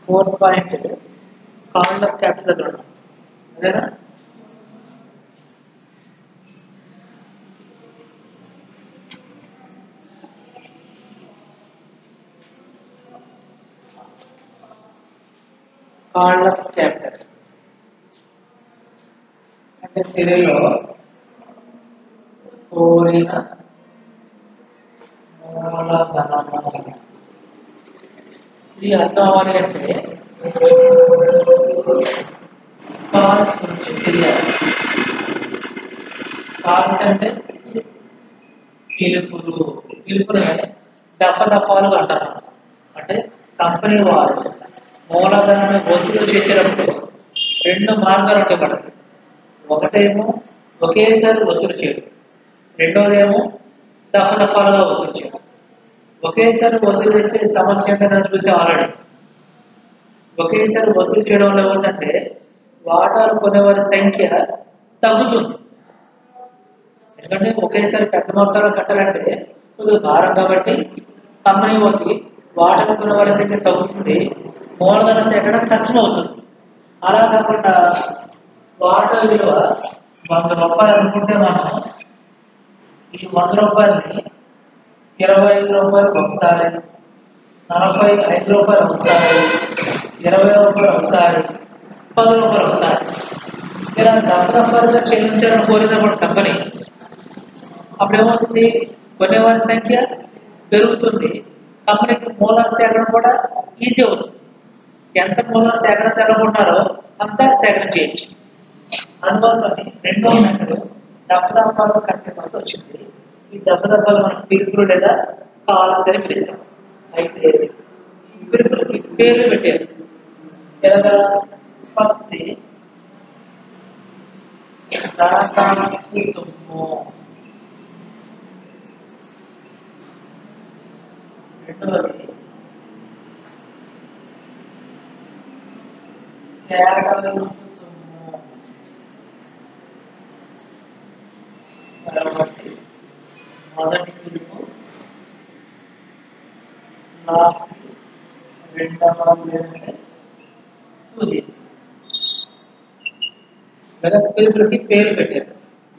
Fourth point called up capital దగ్గర ఉన్నాం అదేనా కాల్డ్ అప్ క్యాపిటల్ అంటే తెలుగులో కోరిన మూలధనము ఇది అర్థం అవ్వాలి అంటే కాల్స్ గురించి తెలియాలి కాల్స్ అంటే పిలుపులు పిలుపులు దఫ దఫాలుగా అంటారు అంటే కంపెనీ వారు మూలధనాన్ని వసూలు చేసేటప్పుడు రెండు మార్గాలు ఉంటాయి మనకి ఒకటేమో ఒకేసారి వసూలు చేయడం రెండోదేమో దఫ దఫాలుగా వసూలు చేయడం ఒకేసారి వసూలు చేస్తే సమస్య ఏంటని చూసి ఆల్రెడీ ఒకేసారి వసూలు చేయడం వల్ల ఏమవుతుందంటే వాటాలు కొనేవారి సంఖ్య తగ్గుతుంది ఎందుకంటే ఒకేసారి పెద్ద మొత్తంలో కట్టాలంటే కొద్దిగా భారం కాబట్టి కంపెనీ వాళ్ళకి వాటాలు కొనేవారి సంఖ్య తగ్గుతుంది మూలధన సేకరణ కష్టం అవుతుంది అలా కాకుండా వాటా విలువ వంద రూపాయలు అనుకుంటే మనం ఈ వంద రూపాయలని ఇరవై ఐదు రూపాయలు ఒకసారి నలభై ఐదు రూపాయలు ఒకసారి ఇరవై రూపాయలు ఒకసారి పది రూపాయలు ఒకసారి ఇలా దఫదఫాలుగా చెల్లించాలని కోరినప్పుడు కంపెనీ అప్పుడు ఏమవుతుంది కొనేవారి సంఖ్య పెరుగుతుంది కంపెనీకి మూలాల సేకరణ కూడా ఈజీ అవుతుంది ఎంత మూలాల సేకరణ జరగకుంటారో అంతా సేకరణ చేయొచ్చు అందుకోసమని రెండో మెథడ్ దఫదఫాలు కంటే ఫస్ట్ వచ్చింది ఈ దఫదఫాలు మనం పిలుపులు లేదా కాల్స్ అని పిలుస్తాం అయితే ఈ పిలుపులకి పేర్లు పెట్టారు ఎలాగా ఫస్ట్ దరఖాస్తు సొమ్ము రెండవది కేటాయింపు సొమ్ము మరొకటి మొదటి పిలుపు లాస్ట్ రెండవ లేదంటే తుది లేదా పిలుపులకి పేరు పెట్టారు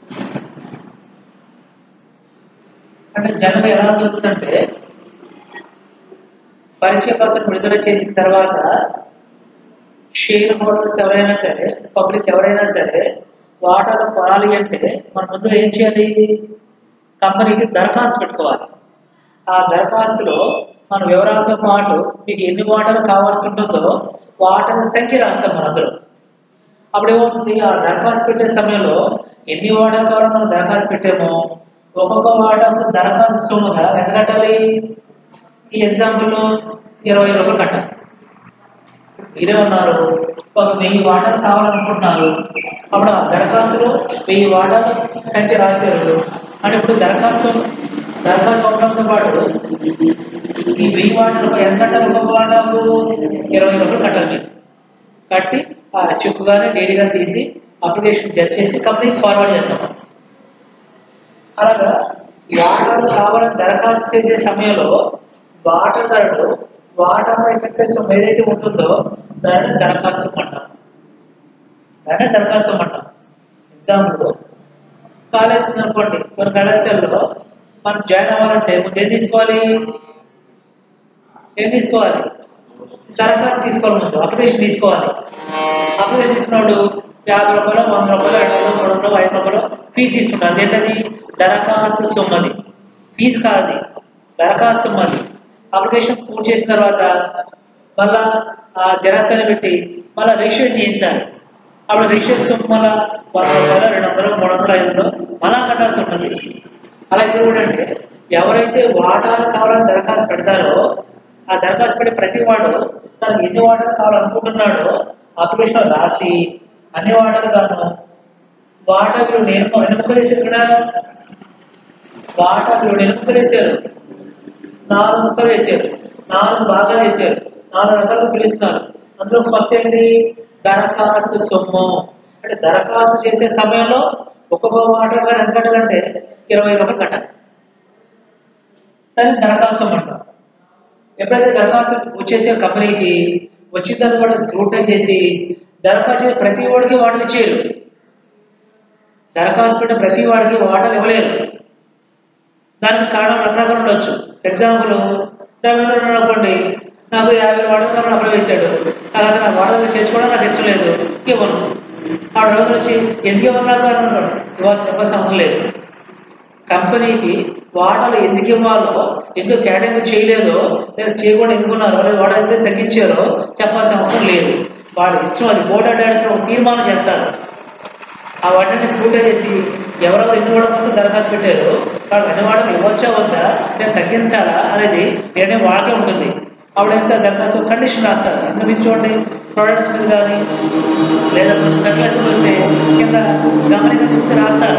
అంటే జనం ఎలా జరుగుతుందంటే పరిచయ పత్రం విడుదల చేసిన తర్వాత షేర్ హోల్డర్స్ ఎవరైనా సరే పబ్లిక్ ఎవరైనా సరే వాటాలు కొనాలి అంటే మన ముందు ఏం చేయాలి కంపెనీకి దరఖాస్తు పెట్టుకోవాలి ఆ దరఖాస్తులో మన వివరాలతో పాటు మీకు ఎన్ని వాటాలు కావాల్సి ఉంటుందో వాటాల సంఖ్య రాస్తాం మన అందులో అప్పుడు ఏమవుతుంది ఆ దరఖాస్తు పెట్టే సమయంలో ఎన్ని వాటాలు కావాలో మనం దరఖాస్తు పెట్టామో ఒక్కొక్క వాటాకు దరఖాస్తు సొమ్ముగా ఎంత కట్టాలి ఈ ఎగ్జాంపుల్లో ఇరవై రూపాయలు కట్టాలి మీరే ఉన్నారు ఒక వెయ్యి వాటాలు కావాలనుకుంటున్నారు అప్పుడు ఆ దరఖాస్తులో వెయ్యి వాటాలు సంఖ్య రాశారు అంటే ఇప్పుడు దరఖాస్తు దరఖాస్తు అవడంతో పాటు ఈ వెయ్యి వాటాలు ఎంత కట్టాలి ఒక్కొక్క వాటాకు ఇరవై రూపాయలు కట్టాలి మీరు కట్టి ఆ చెక్ కానీ డేడీ కానీ తీసి అప్లికేషన్ జడ్జ్ చేసి కంపెనీకి ఫార్వర్డ్ చేస్తాం అలాగా వాటాలు కావాలని దరఖాస్తు చేసే సమయంలో వాటాదారుడు వాటాపై కట్టే సొమ్ము ఏదైతే ఉంటుందో దాన్ని దరఖాస్తు అంటాం దాన్ని దరఖాస్తు అంటాం ఎగ్జాంపుల్ కాలేజ్ అనుకోండి కొన్ని కళాశాలలో మనం జాయిన్ అవ్వాలంటే ముందు ఏం తీసుకోవాలి ఏం తీసుకోవాలి దరఖాస్తు తీసుకోవాలి ముందు అప్లికేషన్ తీసుకోవాలి అప్లికేషన్ తీసుకున్నాడు యాభై రూపాయలు వంద రూపాయలు రెండు వందలు మూడు వందలు ఐదు రూపాయలు ఫీజు తీసుకుంటారు ఏంటది దరఖాస్తు సొమ్మది ఫీజు కాదు దరఖాస్తు సొమ్మది అప్లికేషన్ పూర్తి చేసిన తర్వాత మళ్ళా ఆ జెరాక్స్ అని పెట్టి మళ్ళీ రిజిస్ట్రేషన్ చేయించాలి అప్పుడు రిజిస్ట్రేషన్ సొమ్ము మళ్ళా వంద రూపాయలు రెండు వందలు మూడు వందలు ఐదు వందలు మళ్ళా కట్టాల్సి ఉంటుంది అలా ఇప్పుడు కూడా అంటే ఎవరైతే వాటాలు కావాలని దరఖాస్తు పెడతారో ఆ దరఖాస్తు పెట్టే ప్రతి వాడు తనకు ఎన్ని వాటాలు కావాలనుకుంటున్నాడో అప్లికేషన్ రాసి అన్ని వాటాలు గాను వాటా విలువ నేను ఎన్నుకలేసారు ఇక్కడ వాటా విలువ ఎన్నుకలేసారు నాలుగు ముక్కలు వేసారు నాలుగు భాగాలు వేసారు నాలుగు రకాలుగా పిలుస్తున్నారు అందులో ఫస్ట్ ఏంటి దరఖాస్తు సొమ్ము అంటే దరఖాస్తు చేసే సమయంలో ఒక్కొక్క వాటా గారు ఎంత కట్టాలంటే ఇరవై రూపాయలు కట్టాలి దాన్ని దరఖాస్తు సొమ్ము అంటాం ఎప్పుడైతే దరఖాస్తు వచ్చేసే కంపెనీకి వచ్చిన తర్వాత వాళ్ళు స్క్రూటై చేసి దరఖాస్తు చేసిన ప్రతి వాడికి వాటలు ఇచ్చేయరు దరఖాస్తు పెట్టిన ప్రతి వాడికి వాటలు ఇవ్వలేరు దానికి కారణం రకరకాలు ఉండొచ్చు ఎగ్జాంపుల్ రవీంద్ర ఉన్నాడు అనుకోండి నాకు యాభై వాడల కారణం అప్లై వేశాడు నాకు అసలు ఆ వాడలో చేర్చుకోవడం నాకు ఇష్టం లేదు ఇవ్వను ఆ రవీంద్ర వచ్చి ఎందుకు ఇవ్వను నాకు అని అన్నాడు ఇవ్వాల్సిన చెప్పాల్సిన అవసరం లేదు కంపెనీకి వాటాలు ఎందుకు ఇవ్వాలో ఎందుకు కేటాయింపు చేయలేదో లేదా చేయకుండా ఎందుకున్నారో లేదా వాడు ఎందుకు తగ్గించారో చెప్పాల్సిన అవసరం లేదు వాళ్ళ ఇష్టం అది బోర్డ్ ఆఫ్ డైరెక్టర్స్ ఒక తీర్మానం చేస్తారు ఆ వాటిని స్కూటర్ చేసి ఎవరెవరు ఎన్ని వాడల కోసం దరఖాస్తు పెట్టారు వాళ్ళకి అన్ని వాడలు ఇవ్వచ్చా వద్దా లేదా తగ్గించాలా అనేది నిర్ణయం వాళ్ళకే ఉంటుంది అప్పుడు ఏం సార్ దరఖాస్తు కండిషన్ రాస్తారు ఇంత మీరు చూడండి ప్రొడక్ట్స్ మీద కానీ లేదా మన సర్క్యులర్స్ వస్తే కింద గమనిక చూసి రాస్తారు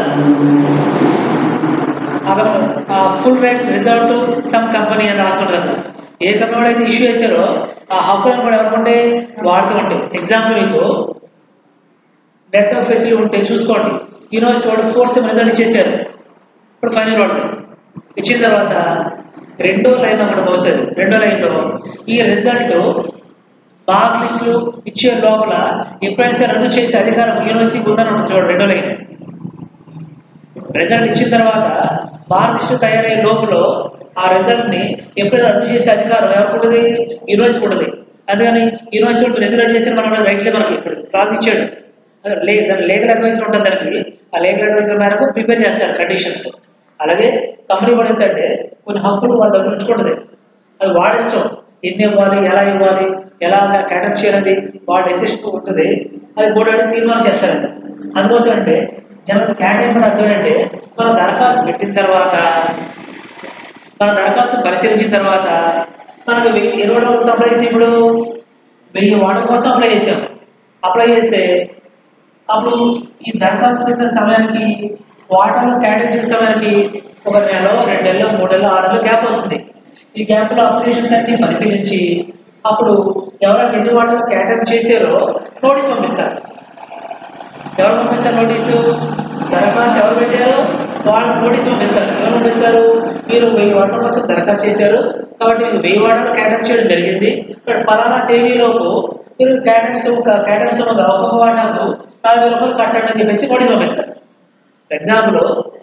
full rights reserve to some company అని రాస్తుంటారు కదా ఏ కంపెనీ వాడు అయితే ఇష్యూ చేశారో ఆ హక్కులను కూడా ఎవరుకుంటే వాడికి ఉంటాయి ఎగ్జాంపుల్ మీకు నెట్ ఆఫ్ ఫెసిలిటీ ఉంటే చూసుకోండి యూనివర్సిటీ వాడు ఫోర్త్ సెమ్ రిజల్ట్ ఇచ్చేసారు ఇప్పుడు ఫైనల్ వాడు ఇచ్చిన తర్వాత రెండో లైన్ అక్కడ పోసేది రెండో లైన్లో ఈ రిజల్ట్ మార్క్ లిస్టులు ఇచ్చే లోపల ఎప్పుడైనా సరే రద్దు చేసే అధికారం యూనివర్సిటీకి ఉందని ఉంటుంది చూడండి రెండో లైన్ రిజల్ట్ ఇచ్చిన తర్వాత మార్క్ లిస్టు తయారయ్యే లోపల ఆ రిజల్ట్ ని ఎప్పుడైనా రద్దు చేసే అధికారం ఎవరికి ఉంటుంది యూనివర్సిటీ ఉంటుంది అందుకని యూనివర్సిటీ ఉంటుంది ఎందుకు రద్దు చేస్తే మనం రైట్లే మనకి ఇప్పుడు క్లాస్ ఇచ్చాడు లే దాని లీగల్ అడ్వైజర్ ఉంటుంది దానికి ఆ లీగల్ అడ్వైజర్ మేరకు ప్రిపేర్ చేస్తారు కండిషన్స్ అలాగే కంపెనీ కూడా అంటే కొన్ని హక్కులు వాళ్ళ దగ్గర ఉంచుకుంటుంది అది వాడిష్టం ఎన్ని ఇవ్వాలి ఎలా ఇవ్వాలి ఎలా క్యాటప్ చేయాలి వాడి డెసిషన్ ఉంటుంది అది బోర్డు అనేది తీర్మానం చేస్తారండి అందుకోసం అంటే జనరల్ క్యాటప్ అర్థం అంటే మనం దరఖాస్తు పెట్టిన తర్వాత మన దరఖాస్తు పరిశీలించిన తర్వాత మనకు వెయ్యి ఇరవై రోజులు అప్లై చేసి ఇప్పుడు వెయ్యి వాటర్ కోసం అప్లై చేసాం అప్లై చేస్తే అప్పుడు ఈ దరఖాస్తు పెట్టిన సమయానికి వాటర్లో కేటాయించిన సమయానికి ఒక నెల రెండు నెలలు మూడు నెలలు ఆరు నెలలు గ్యాప్ వస్తుంది ఈ గ్యాప్ లో అప్లికేషన్స్ అన్ని పరిశీలించి అప్పుడు ఎవరైతే ఎన్ని వాటర్లో కేటాయింపు చేశారో నోటీస్ పంపిస్తారు ఎవరు పంపిస్తారు నోటీసు దరఖాస్తు ఎవరు పెట్టారో వాళ్ళు నోటీస్ పంపిస్తారు ఎవరు పంపిస్తారు మీరు వెయ్యి వాటర్ల కోసం దరఖాస్తు చేశారు కాబట్టి మీకు వెయ్యి వాటర్లు కేటాయింపు చేయడం జరిగింది బట్ పలానా తేదీలోపు మీరు కేటాయింపు కేటాయింపు ఒక్కొక్క వాటాకు నాలుగు వేల రూపాయలు కట్టండి అని చెప్పేసి నోటీస్ పంపిస్తారు ఎగ్జాంపుల్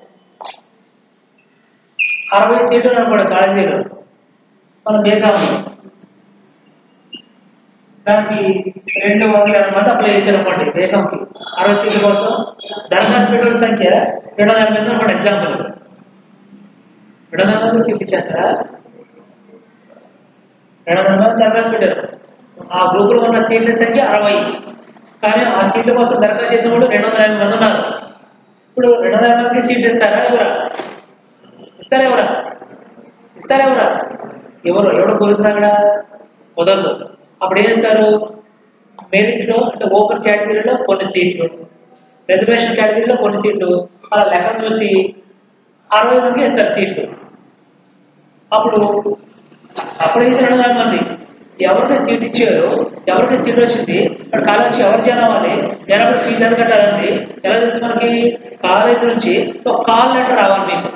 అరవై సీట్లు అనుకోండి కాలేజీలో మనం బేకాము దానికి రెండు వందల యాభై మంది అప్లై చేశారు అనుకోండి బేకంకి అరవై సీట్ల కోసం దరఖాస్తు పెట్టిన సంఖ్య రెండు వందల యాభై మంది అనుకోండి ఎగ్జాంపుల్ రెండు వందల మంది సీట్లు ఇచ్చేస్తారా రెండు వందల మంది దరఖాస్తు పెట్టారు ఆ గ్రూపులో ఉన్న సీట్ల సంఖ్య అరవై కానీ ఆ సీట్ల కోసం దరఖాస్తు చేసిన వాళ్ళు రెండు వందల యాభై మంది ఉన్నారు ఇప్పుడు రెండు వందల యాభై మందికి సీట్లు ఇస్తారా ఎవరా ఇస్తారా ఎవరా ఇస్తారా ఎవరా ఎవరు ఎవరు కుదురుతుంది అక్కడ కుదరదు అప్పుడు ఏం చేస్తారు మెరిట్లో అంటే ఓపెన్ కేటగిరీలో కొన్ని సీట్లు రిజర్వేషన్ కేటగిరీలో కొన్ని సీట్లు అలా లెక్క చూసి అరవై మందికి ఇస్తారు సీట్లు అప్పుడు అప్పుడు వేసిన రెండు వందల మంది ఎవరికి సీట్ ఇచ్చారు ఎవరికి సీట్ వచ్చింది అక్కడ కాలేజ్ ఎవరు జాయిన్ అవ్వాలి జనాభా ఫీజు ఎంత కట్టాలండి ఎలా చేస్తే మనకి కాలేజ్ నుంచి ఒక కాల్ లెటర్ రావాలి మీకు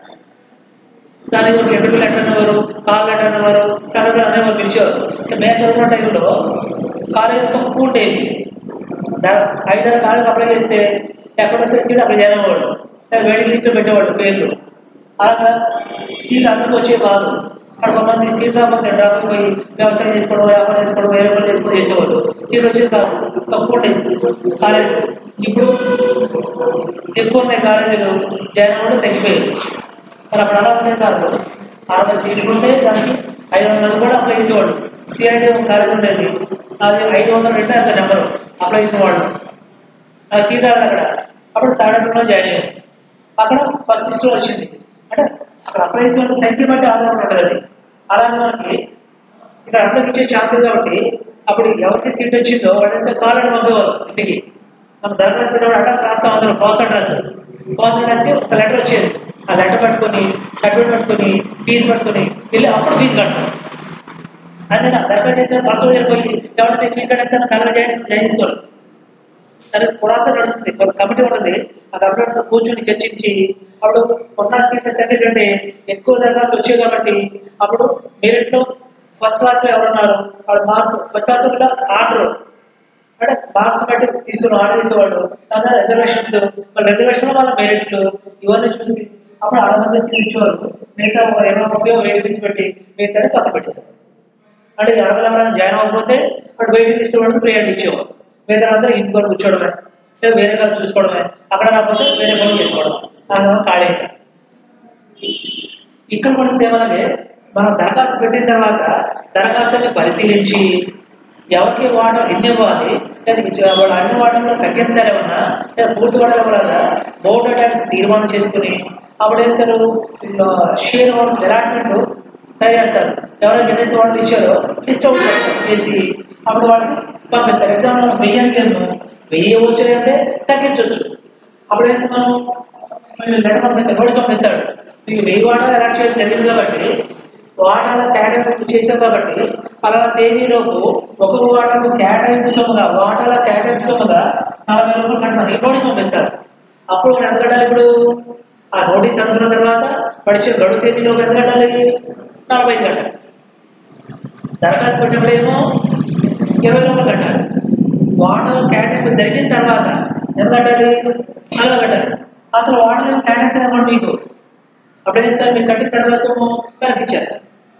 దాని ఒక ఇంటర్వ్యూ లెటర్ అనేవారు కాల్ లెటర్ అనేవారు రకరకాల అనేవారు పిలిచేవారు ఇంకా మేము చదువుకున్న టైంలో కాలేజ్ తక్కువ ఉండేది దా- ఐదారు కాలేజ్ అప్లై చేస్తే ఎక్కడ వస్తే సీట్ అప్లై చేయనివాడు వెయిటింగ్ లిస్ట్లో పెట్టేవాడు పేర్లు అలాగా సీట్ అందరికి వచ్చే కాదు అక్కడ కొంతమంది సీట్ రాకపోతే డాక్టర్ పోయి వ్యవసాయం చేసుకోవడం వ్యాపారం చేసుకోవడం వేరే పనులు చేసుకొని చేసేవాళ్ళు సీట్ వచ్చేది కాదు తక్కువ ఉండేది కాలేజ్ ఇప్పుడు ఎక్కువ ఉన్నాయి కాలేజీలు జాయిన్ అవ్వడం తగ్గిపోయింది మరి అప్పుడు అలా ఉండేది కాదు అరవై సీట్లు ఉంటే దానికి ఐదు వందల మంది కూడా అప్లై చేసేవాడు సిఐడి కాలేజ్ ఉండేది అది ఐదు వందల రెండు అంత నెంబరు అప్లై చేసేవాళ్ళు ఆ సీట్ రాదు అక్కడ అప్పుడు తాడేపల్లిలో జాయిన్ అయ్యాం అక్కడ ఫస్ట్ లిస్ట్లో వచ్చింది అంటే అక్కడ అప్లై చేసే వాళ్ళ సంఖ్య బట్టి ఆధారం ఉంటుంది అది అలాగే మనకి ఇక్కడ అందరికి ఇచ్చే ఛాన్స్ ఉంది కాబట్టి అప్పుడు ఎవరికి సీట్ వచ్చిందో వాడేస్తే కాల్ అని పంపేవారు ఇంటికి మనం దరఖాస్తు పెట్టేవాడు అడ్రస్ రాస్తాం అందరూ పోస్ట్ అడ్రస్ పోస్ట్ అడ్రస్కి ఒక లెటర్ వచ్చేది ఆ లెటర్ పట్టుకొని సర్టిఫికేట్ పట్టుకొని ఫీజు పట్టుకొని వెళ్ళి అప్పుడు ఫీజు కడతాం అంటే నా దరఖాస్తు చేస్తే పర్సనల్ వెళ్ళిపోయి ఎవరైతే ఫీజు కట్టేస్తాను కలర్ చేసి చేయించుకోరు దానికి పురాస నడుస్తుంది ఒక కమిటీ ఉంటుంది ఆ కమిటీతో కూర్చొని చర్చించి అప్పుడు ఉన్న సీట్ల సర్టిఫికేట్ ఎక్కువ దరఖాస్తు వచ్చాయి కాబట్టి అప్పుడు మెరిట్లో ఫస్ట్ క్లాస్ లో ఎవరున్నారు వాళ్ళ మార్క్స్ ఫస్ట్ క్లాస్ లో ఆర్డర్ అంటే మార్క్స్ బట్టి తీసుకున్న ఆర్డర్ ఇచ్చేవాడు దాని రిజర్వేషన్స్ వాళ్ళ రిజర్వేషన్ వాళ్ళ మెరిట్లు ఇవన్నీ చూసి అప్పుడు అరవై మంది సీట్లు ఇచ్చేవారు మిగతా ఒక ఇరవై ముప్పై వెయిట్ లిస్ట్ పెట్టి మిగతా పక్క పెట్టేశారు అంటే అరవై ఎవరైనా జాయిన్ అవ్వకపోతే అక్కడ వెయిటింగ్ లిస్ట్ వాళ్ళకి ప్రియారిటీ ఇచ్చేవారు మిగతా అందరూ ఇంటి కూర్చోవడమే లేదా వేరే కాదు చూసుకోవడమే అక్కడ రాకపోతే వేరే పనులు చేసుకోవడం ఆ ఖాళీ ఇక్కడ కూడా సేవలనే మనం దరఖాస్తు పెట్టిన తర్వాత దరఖాస్తుని పరిశీలించి ఎవరికి వాటర్ ఎన్ని ఇవ్వాలి లేదా ఇచ్చే- వాళ్ళు అన్ని వాటర్లో తగ్గించాలి ఏమన్నా లేదా పూర్తి వాటర్ ఇవ్వాలా బోర్డు ట్యాక్స్ తీర్మానం చేసుకుని అప్పుడు ఏం చేస్తారు షేర్ ఓవర్స్ అలాట్మెంట్ తయారు చేస్తారు ఎవరైనా ఎన్ఎస్ వాటర్ ఇచ్చారో లిస్ట్ అవుట్ చేస్తారు చేసి అప్పుడు వాళ్ళకి పంపిస్తారు ఎగ్జాంపుల్ వెయ్యి అడిగాను వెయ్యి వచ్చాయి అంటే తగ్గించవచ్చు అప్పుడు వేసి మనం లెటర్ పంపిస్తాడు నోటీస్ పంపిస్తాడు మీకు వెయ్యి వాటాలు ఎలాట్ చేయడం జరిగింది కాబట్టి వాటాల కేటాయింపు చేశాం కాబట్టి పలానా తేదీలోపు ఒక్కొక్క వాటాకు కేటాయింపు సొమ్ముగా వాటాల కేటాయింపు సొమ్ముగా నలభై రూపాయలు కట్టమని నోటీస్ పంపిస్తారు అప్పుడు మనం ఎంత కట్టాలి ఇప్పుడు ఆ నోటీస్ అందుకున్న తర్వాత పడిచిన గడువు తేదీలోపు ఎంత కట్టాలి నలభై ఐదు కట్టాలి దరఖాస్తు పెట్టినప్పుడు ఏమో ఇరవై రూపాయలు కట్టాలి వాటర్ కేటాయింపు జరిగిన తర్వాత ఎంత కట్టాలి నలభై కట్టాలి అసలు వాటర్ కేటాయించడం మీకు అప్పుడు ఏం చేస్తారు మీరు కట్టిన దరఖాస్తు వెనక్కి ఇచ్చేస్తారు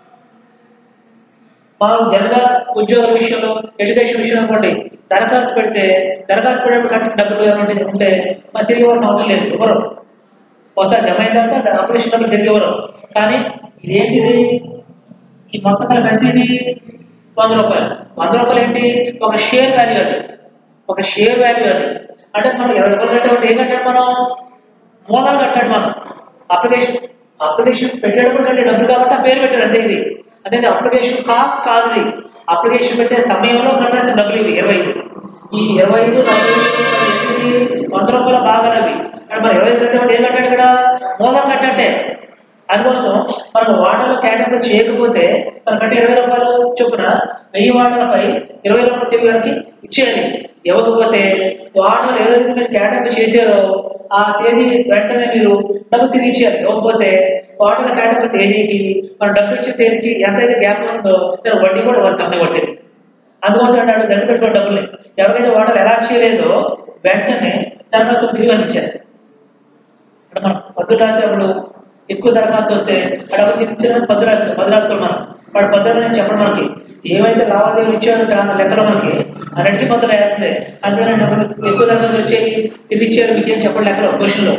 మనం జనగా ఉద్యోగాల విషయంలో ఎడ్యుకేషన్ విషయం అనుకోండి దరఖాస్తు పెడితే దరఖాస్తు పెట్టినప్పుడు కట్టిన డబ్బులు ఏమంటే ఉంటే మరి తిరిగి ఇవ్వాల్సిన అవసరం లేదు ఎవరు ఒకసారి జమ అయిన తర్వాత అప్లికేషన్ డబ్బులు తిరిగి ఇవ్వరు కానీ ఇదేంటిది ఈ మొత్తం కలిపి ఎంత ఇది వంద రూపాయలు వంద రూపాయలు ఏంటి ఒక షేర్ వాల్యూ అది ఒక షేర్ వాల్యూ అది అంటే మనం ఇరవై రూపాయలు కట్టామంటే ఏం కట్టాడు మనం మూలాలు కట్టాడు మనం అప్లికేషన్ అప్లికేషన్ పెట్టేటప్పుడు కట్టే డబ్బులు కాబట్టి ఆ పేరు పెట్టాడు అంతే ఇది అదే అప్లికేషన్ కాస్ట్ కాదు ఇది అప్లికేషన్ పెట్టే సమయంలో కట్టాల్సిన డబ్బులు ఇవి ఇరవై ఐదు ఈ ఇరవై ఐదు నలభై ఐదు, ఎనిమిది, వంద రూపాయల భాగాలు అవి కానీ మనం ఇరవై ఐదు కట్టామంటే ఏం కట్టాడు ఇక్కడ మూలం కట్టాడే అందుకోసం మనం వాటర్లో కేటాయింపు చేయకపోతే మనం కట్టే ఇరవై రూపాయలు చొప్పున వెయ్యి వాటర్లపై ఇరవై రూపాయలు తిరిగి వారికి ఇచ్చేయాలి ఇవ్వకపోతే వాటర్ ఎవరైతే మీరు కేటాయింపు చేశారో ఆ తేదీ వెంటనే మీరు డబ్బు తిరిగి ఇచ్చేయాలి ఇవ్వకపోతే వాటర్ కేటాయింపు తేదీకి మనం డబ్బు ఇచ్చే తేదీకి ఎంతైతే గ్యాప్ వస్తుందో దాని వడ్డీ కూడా వాళ్ళ కంపెనీ పడుతుంది అందుకోసం అన్నాడు దగ్గర పెట్టుకున్న డబ్బుల్ని ఎవరికైతే వాటర్ ఎలా చేయలేదో వెంటనే దరఖాస్తు తిరిగి అందించేస్తారు అంటే మనం పద్దు రాసేప్పుడు ఎక్కువ దరఖాస్తు వస్తే ఆ డబ్బులు తిరిగిచ్చిన పద్దు రాసి పది రాస్తాం మనం వాడు పద్దులు నేను చెప్పడం మనకి ఏవైతే లావాదేవీలు ఇచ్చారో దాని లెక్కలో మనకి అన్నిటికీ పద్దులు వేస్తుంది అందుకని డబ్బులు ఎక్కువ దరఖాస్తు వచ్చేవి తిరిగి ఇచ్చారు మీకు ఏం చెప్పండి లెక్కలో క్వశ్చన్లో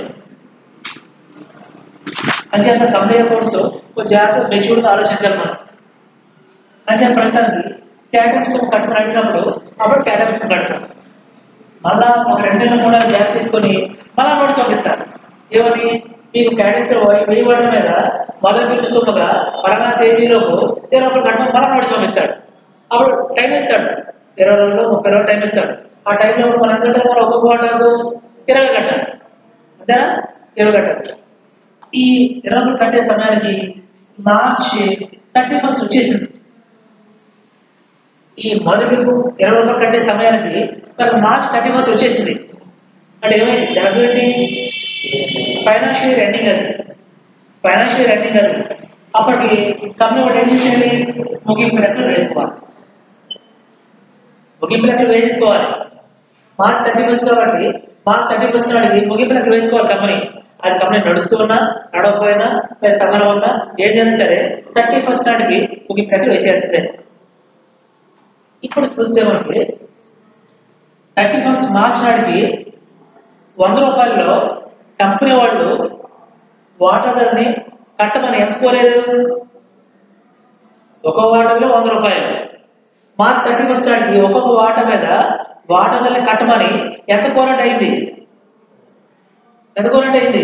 అంచేత కంపెనీ అకౌంట్స్ కొంచెం జాగ్రత్తగా మెచ్యూర్గా ఆలోచించాలి మనం అంచేత ప్రస్తుతానికి క్యాటమ్స్ కట్టమని అడిగినప్పుడు అప్పుడు క్యాటమ్స్ కడతాం మళ్ళా ఒక రెండు నెలలు మూడు నెలలు గ్యాప్ తీసుకొని మళ్ళా నోటీస్ పంపిస్తారు ఏమని మీకు క్యాటమ్స్ వెయ్యి వాటి మీద మొదటి బిల్లు సొమ్ముగా పలానా తేదీలోపు ఇరవై రూపాయలు కట్టమని మళ్ళా నోటీస్ పంపిస్తాడు అప్పుడు టైం ఇస్తాడు ఇరవై రోజులు ముప్పై రోజులు టైం ఇస్తాడు ఆ టైంలో మనం ఎంత కట్టాలి మనం ఒక్కొక్క వాటాకు ఇరవై కట్టాలి అంతేనా ఇరవై కట్టాలి ఈ ఇరవై రూపాయలు కట్టే సమయానికి మార్చి థర్టీ ఫస్ట్ వచ్చేసింది ఈ మొదటి బిల్లు ఇరవై రూపాయలు కట్టే సమయానికి మనకు మార్చ్ థర్టీ ఫస్ట్ వచ్చేసింది అంటే ఏమైంది జరగదు ఏంటి ఫైనాన్షియల్ ఇయర్ ఎండింగ్ అది ఫైనాన్షియల్ ఇయర్ ఎండింగ్ అది అప్పటికి కంపెనీ ఒకటి ఏం చేయాలి ముగింపు లెక్కలు వేసుకోవాలి ముగింపు లెక్కలు వేసేసుకోవాలి మార్చ్ థర్టీ ఫస్ట్ కాబట్టి మార్చ్ థర్టీ ఫస్ట్ నాటికి ముగింపు లెక్కలు వేసుకోవాలి కంపెనీ అది కంపెనీ నడుస్తూ ఉన్నా నడవకపోయినా లేదా సగనం ఉన్నా ఏం చేసినా సరే థర్టీ ఫస్ట్ నాటికి ముగింపు లెక్కలు వేసేయాల్సిందే ఇప్పుడు చూస్తే మనకి థర్టీ ఫస్ట్ మార్చ్ నాటికి వంద రూపాయల్లో కంపెనీ వాళ్ళు వాటాదారుని కట్టమని ఎంత కోరారు ఒక వాటాలో వంద రూపాయలు మార్చ్ థర్టీ ఫస్ట్ నాటికి ఒక్కొక్క వాటా మీద వాటాదారుని కట్టమని ఎంత కోరట్ అయింది ఎంత కోరట్ అయింది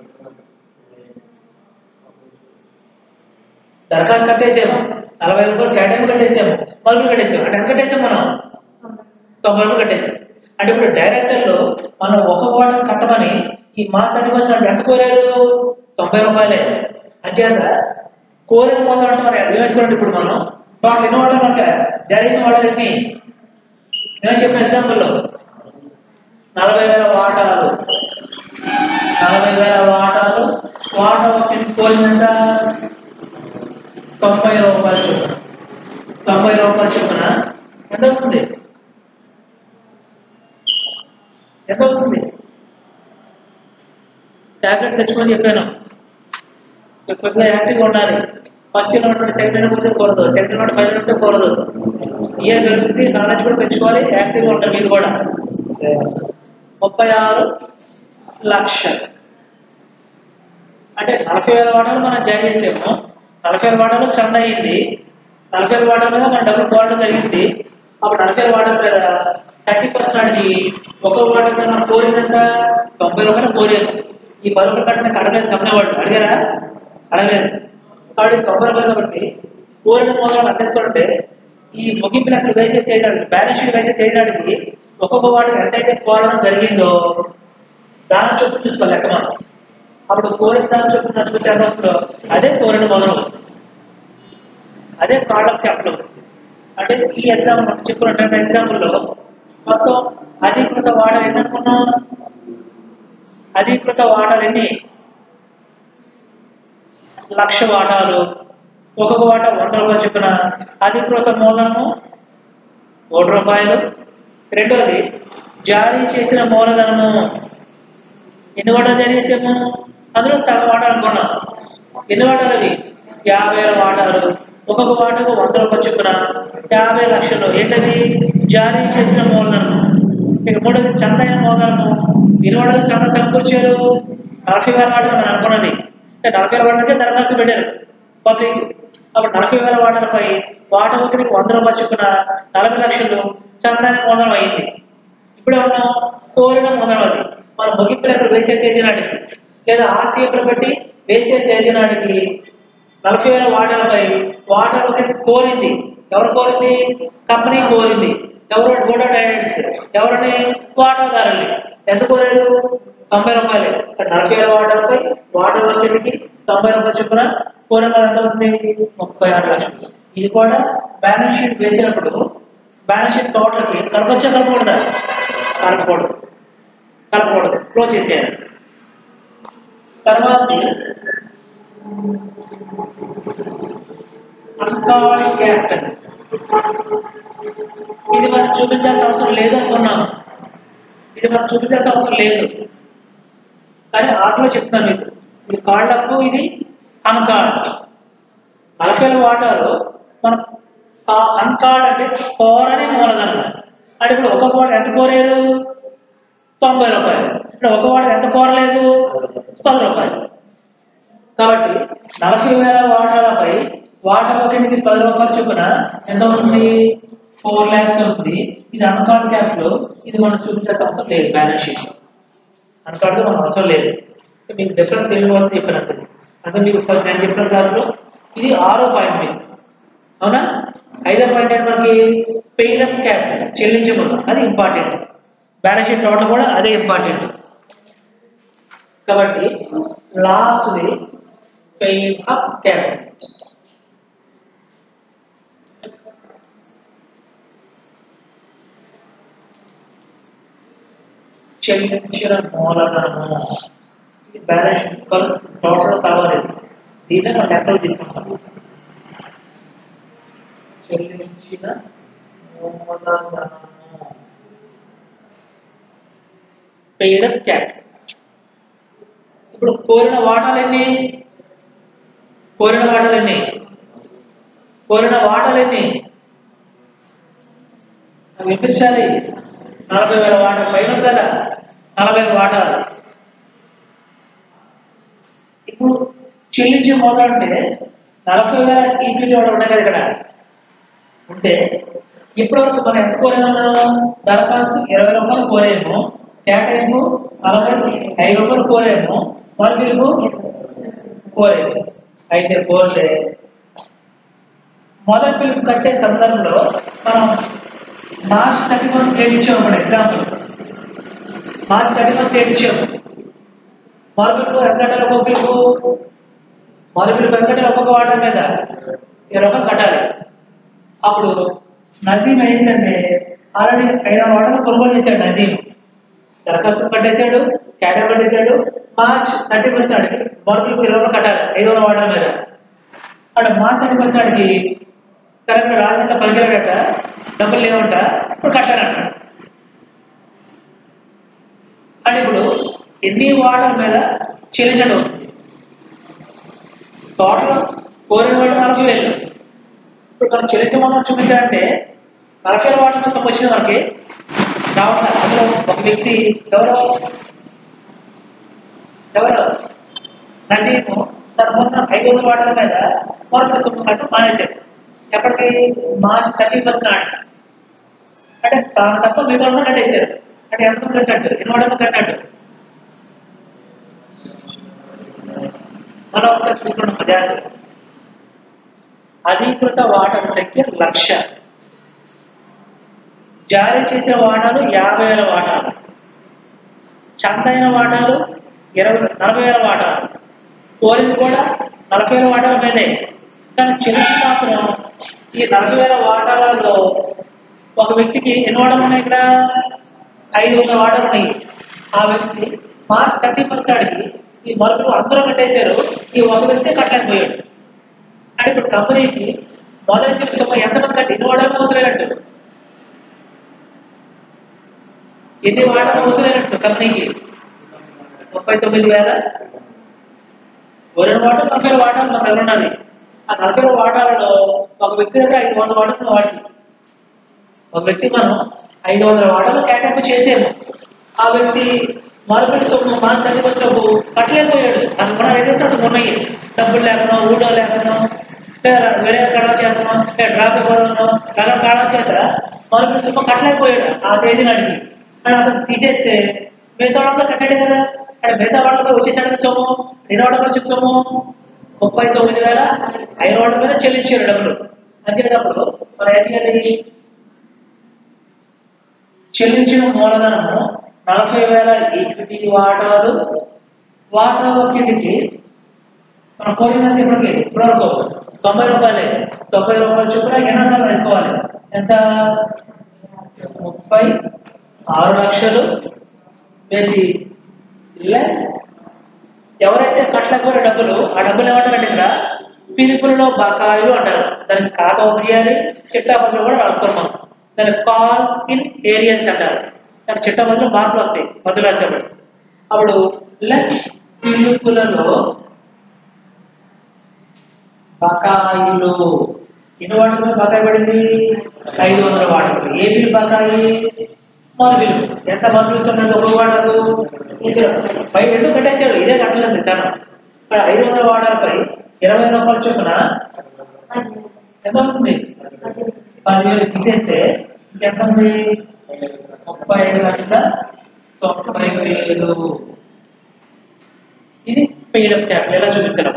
దరఖాస్తు కట్టేసాము నలభై రూపాయలు కేటాయింపు కట్టేసాము మలుపులు కట్టేసాము అంటే ఎంత కట్టేసాం మనం తొంభై రూపాయలు కట్టేసాం అంటే ఇప్పుడు డైరెక్టర్లు మనం ఒక వాటర్ కట్టమని ఈ మా థర్టీ పర్సెంట్ ఎంత కోరారు తొంభై రూపాయలే అంచేత కోరిన మొదలు అంటే మనం ఎంత వేసుకోండి ఇప్పుడు మనం టోటల్ ఎన్ని వాటర్ మనకి జారీ చేసిన వాటర్ ఎన్ని నేను చెప్పిన ఎగ్జాంపుల్లో నలభై వేల వాటాలు నలభై వేల వాటాలు వాటర్ కోరినంత తొంభై రూపాయలు చొప్పున తొంభై రూపాయలు చొప్పున ఎంత అవుతుంది ఎంత అవుతుంది ట్యాబ్లెట్ తెచ్చుకొని చెప్పాను మీరు కొద్దిగా యాక్టివ్గా ఉండాలి ఫస్ట్ ఇయర్ ఉన్నటువంటి సెకండ్ ఇయర్ ఉంటే కూడదు సెకండ్ ఇయర్ ఫైనల్ ఉంటే కూడదు ఇయర్ పెరుగుతుంది నాలెడ్జ్ కూడా పెంచుకోవాలి యాక్టివ్గా ఉంటారు మీరు కూడా ముప్పై ఆరు లక్షలు అంటే నలభై వేల వాడాలు మనం జారీ చేసాము నలభై వేల వాడాలు చంద అయ్యింది నలభై వేల వాడాల మీద మన డబ్బులు పోవడం జరిగింది అప్పుడు నలభై వేల వాడాల మీద థర్టీ పర్సెంట్ నాటికి ఒక్కొక్క వాడ మీద మనం కోరినంత తొంభై రూపాయలు కోరాను ఈ పది రూపాయలు కట్టిన అడగలేదు కంపెనీ వాళ్ళు అడిగారా అడగలేదు కాబట్టి తొంభై రూపాయలు కాబట్టి కోరిన మొదలు అందేసుకోవాలంటే ఈ ముగింపు లెక్కలు వేసే చేయడానికి బ్యాలెన్స్ షీట్ వేసే చేయడానికి ఒక్కొక్క వాటికి ఎంతైతే కోరడం జరిగిందో దాని చొప్పున చూసుకోవాలి లెక్క మనం అప్పుడు కోరిన దాని చొప్పున చూసి ఎంత వస్తుందో అదే కోరిన మొదలు అదే కాళ్ళ క్యాప్లో అంటే ఈ ఎగ్జామ్ మనం చెప్పుకున్నటువంటి ఎగ్జాంపుల్లో మొత్తం అధీకృత వాటర్ ఎన్ని అనుకున్నాం అధీకృత వాటర్ ఎన్ని లక్ష వాటాలు ఒక్కొక్క వాటా వంద రూపాయలు చొప్పున అధికృత మూలధనము మూడు రూపాయలు రెండోది జారీ చేసిన మూలధనము ఎన్ని వాటాలు జారీ చేసాము అందులో సగం వాటాలు అనుకున్నాం ఎన్ని వాటాలు అవి యాభై వేల వాటాలు ఒక్కొక్క వాటకు వంద రూపాయలు చొప్పున యాభై లక్షలు ఏంటది జారీ చేసిన మూలధనము ఇక మూడోది చందైన మూలధనము ఎన్ని వాటాలు చంద సమకూర్చారు నలభై వేల వాటాలు మనం అనుకున్నది అంటే నలభై వేల వాటాలకే దరఖాస్తు పెట్టారు పబ్లిక్ అప్పుడు నలభై వేల వాటాలపై వాటా ఒకటికి వంద రూపాయలు చొప్పున నలభై లక్షలు చందానికి మూలధనం అయింది ఇప్పుడు ఏమన్నా కోరిన మూలధనం అది మన ముగింపు లెక్కలు వేసే తేదీ నాటికి లేదా ఆర్సీఎఫ్లు బట్టి వేసే తేదీ నాటికి నలభై వేల వాటాలపై వాటా ఒకటి కోరింది ఎవరు కోరింది కంపెనీ కోరింది ఎవరు బోర్డ్ ఆఫ్ డైరెక్టర్స్ ఎవరిని వాటాదారుల్ని ఎంత కోరారు తొంభై రూపాయలు అంటే నలభై వేల వాటాలపై వాటా ఒకటికి తొంభై రూపాయలు చొప్పున కోరిన మొత్తం ఎంత అవుతుంది ముప్పై ఆరు లక్షలు ఇది కూడా బ్యాలెన్స్ షీట్ వేసినప్పుడు బ్యాలెన్స్ షీట్ టోటల్కి కలపొచ్చా కలపకూడదా కలపకూడదు కలపకూడదు క్లోజ్ చేసేయాలి తర్వాత అన్కాల్డ్ క్యాపిటల్ ఇది మనం చూపించాల్సిన అవసరం లేదు అనుకున్నాము ఇది మనం చూపించాల్సిన అవసరం లేదు కానీ ఆటలో చెప్తాను మీకు ఇది కాల్డ్ అప్ ఇది అన్కాల్డ్ నలభై వాటాలు మనం అన్కాల్డ్ అంటే కోరని మూలధనం అంటే ఇప్పుడు ఒక కోట ఎంత కోరారు తొంభై రూపాయలు అంటే ఒక వాట ఎంత కోరలేదు పది రూపాయలు కాబట్టి నలభై వేల వాటాలపై వాటా ఒకటికి పది రూపాయలు చొప్పున ఎంత ఉంటుంది ఫోర్ ల్యాక్స్ అవుతుంది ఇది అన్కార్డ్ క్యాప్ లో ఇది మనం చూపించే అవసరం లేదు బ్యాలెన్స్ షీట్ అన్కార్డ్ మనం అవసరం లేదు మీకు డిఫరెన్స్ తెలియని వస్తే చెప్పాను అంతే అంటే మీకు ఫస్ట్ నేను చెప్పిన క్లాస్ లో ఇది ఆరో పాయింట్ మీకు అవునా ఐదో పాయింట్ ఏంటి మనకి పెయిన్ అప్ క్యాప్ చెల్లించబోతాం అది ఇంపార్టెంట్ బ్యాలెన్స్ షీట్ టోటల్ కూడా అదే ఇంపార్టెంట్ కాబట్టి లాస్ట్ది పెయిన్ అప్ క్యాప్ చెల్లించిన మూలధనము ఇది బ్యాలెన్స్ షీట్ కలిసి టోటల్ కావాలి దీన్నే మనం లెక్కలు తీసుకుంటాం చెల్లించిన మూలధనము పెయిడ్ అప్ క్యాప్ ఇప్పుడు కోరిన వాటాలన్నీ కోరిన వాటాలన్నీ కోరిన వాటాలన్నీ అవి వినిపించాలి నలభై వేల వాటాలు పైన ఉంది కదా నలభై వేల వాటాలు ఇప్పుడు చెల్లించే మొదలు అంటే నలభై వేల ఈక్విటీ వాడు ఉన్నాయి కదా ఇక్కడ ఉంటే ఇప్పటివరకు మనం ఎంత కోరాము దరఖాస్తు ఇరవై రూపాయలు కోరేము కేటాయింపు నలభై ఐదు రూపాయలు కోరేము మరి పిలుపు కోరేము అయితే కోరితే మొదటి పిలుపు కట్టే సందర్భంలో మనం మార్చ్ థర్టీ ఫస్ట్ డేట్ ఇచ్చాము మన example March thirty first date ఇచ్చాము మరో పిలుపు ఎంత కట్టాలి ఒక్కొక్క పిలుపు మరో పిలుపు ఎంత కట్టాలి ఒక్కొక్క వాటర్ మీద ఇరవై రూపాయలు కట్టాలి అప్పుడు నజీం ఏంటంటే ఆల్రెడీ ఐదు వాటర్ కొనుగోలు చేశాడు నజీం దరఖాస్తు కట్టేశాడు క్యాటర్ కట్టేశాడు మార్చ్ థర్టీ ఫస్ట్ నాటికి మరో పిలుపు ఇరవై రూపాయలు కట్టాలి ఐదు వందల వాటర్ మీద అక్కడ మార్చ్ థర్టీ ఫస్ట్ నాటికి కరెక్ట్ రాజంట పలికిరాడట డబ్బులు లేవంట ఇప్పుడు కట్టారంట అంటే ఇప్పుడు ఎన్ని వాటర్ మీద చెల్లించడం అవుతుంది టోటల్ కోరిన వాటర్ నలభై వేలు ఇప్పుడు మనం చెల్లించమని చూపించాలంటే నలభై వేల వాటర్ మీద సొమ్ము వచ్చింది మనకి రావడం అందులో ఒక వ్యక్తి ఎవరో ఎవరు నజీము తన మొన్న ఐదు వందల వాటర్ మీద మరొకటి సొమ్ము కట్టు మానేశాడు ఎప్పటికి మార్చ్ థర్టీ ఫస్ట్ నాడు అంటే తాను తప్ప మిగతా వాళ్ళు కట్టేశారు అంటే ఎంత కట్టినట్టు ఎన్ని వాటర్ కట్టినట్టు మళ్ళీ ఒకసారి చూసుకున్నాం జాగ్రత్త అధీకృత వాటాల సంఖ్య లక్ష జారీ చేసిన వాటాలు యాభై వేల వాటాలు చందైన వాటాలు ఇరవై నలభై వేల వాటాలు కోరింది కూడా నలభై వేల వాటాల మీదే కానీ చెల్లించి మాత్రం ఈ నలభై వేల వాటాలలో ఒక వ్యక్తికి ఎన్ని వాటాలు ఉన్నాయి ఇక్కడ ఐదు వందల వాటాలు ఉన్నాయి ఆ వ్యక్తి మార్చ్ థర్టీ ఫస్ట్ ఆడికి ఈ మరొకరు అందరూ కట్టేశారు ఈ ఒక వ్యక్తి కట్టలేకపోయాడు అంటే ఇప్పుడు కంపెనీకి మొదటి వ్యక్తి సొమ్ము ఎంతమంది కట్టి ఎన్ని వాటాలు అవసరమైనట్టు ఎన్ని వాటాలు అవసరమైనట్టు కంపెనీకి ముప్పై తొమ్మిది వేల ఒరే వాటా నలభై వేల వాటాలు మన దగ్గర ఉన్నది ఆ నలభై వేల వాటాలలో ఒక వ్యక్తి దగ్గర ఐదు వందల వాటాలు వాటి ఒక వ్యక్తి మనం ఐదు వందల వాటాలు కేటాయింపు చేసాము ఆ వ్యక్తి మరొకటి సొమ్ము మనం తల్లి వచ్చినప్పుడు కట్టలేకపోయాడు తను కూడా ఐదు శాతం ఉన్నాయి డబ్బులు లేకనో ఊడో లేకనో లేదా వేరే కారణం చేతనో లేదా డ్రాప్ ఇవ్వడనో రకం కారణం చేత మరొకటి సొమ్ము కట్టలేకపోయాడు ఆ తేదీ నాటికి అని అతను తీసేస్తే మిగతా వాళ్ళంతా కట్టాడు కదా అంటే మిగతా వాళ్ళపై వచ్చేసాడు కదా సొమ్ము ఎన్ని వాళ్ళ మీద సొమ్ము ముప్పై తొమ్మిది వేల ఐదు వాళ్ళ మీద చెల్లించారు డబ్బులు అంచేటప్పుడు మరి ఏం చేయాలి చెల్లించిన మూలధనము నలభై వేల ఈక్విటీ వాటాలు వాటా ఒక్కింటికి మన పోలిందంటే ఇప్పటికి ఇప్పటివరకు తొంభై రూపాయలే తొంభై రూపాయలు చొప్పున ఎన్నకాలం వేసుకోవాలి ఎంత ముప్పై ఆరు లక్షలు వేసి లెస్ ఎవరైతే కట్టలేకపోయిన డబ్బులు ఆ డబ్బులు ఏమంటారంటే ఇక్కడ పిలుపులలో బకాయిలు అంటారు దానికి ఖాతా ఓపెన్ చేయాలి చిట్టాపత్రం కూడా రాస్తున్నాం దాని కాల్స్ ఇన్ ఏరియన్స్ అంటారు దాని చిట్టపత్రం మార్పులు వస్తాయి మధ్యలో రాసేవాడు అప్పుడు లెస్ పిలుపులలో బకాయిలు ఎన్ని వాటికి మీద బకాయి పడింది ఐదు వందల వాటికి ఏ బిల్లు బకాయి మన బిల్లు ఎంత మందులు ఇస్తున్నట్టు ఒక వాడదు పై రెండు కట్టేశాడు ఇదే కట్టలేదు తను ఇక్కడ ఐదు వందల వాడాలపై ఇరవై రూపాయల చొప్పున ఎంత ఉంటుంది పదివేలు తీసేస్తే ఎంత ఉంది ముప్పై ఐదు లక్షల తొంభై వేలు ఇది పెయిడ్ క్యాపిటల్ ఎలా చూపించడం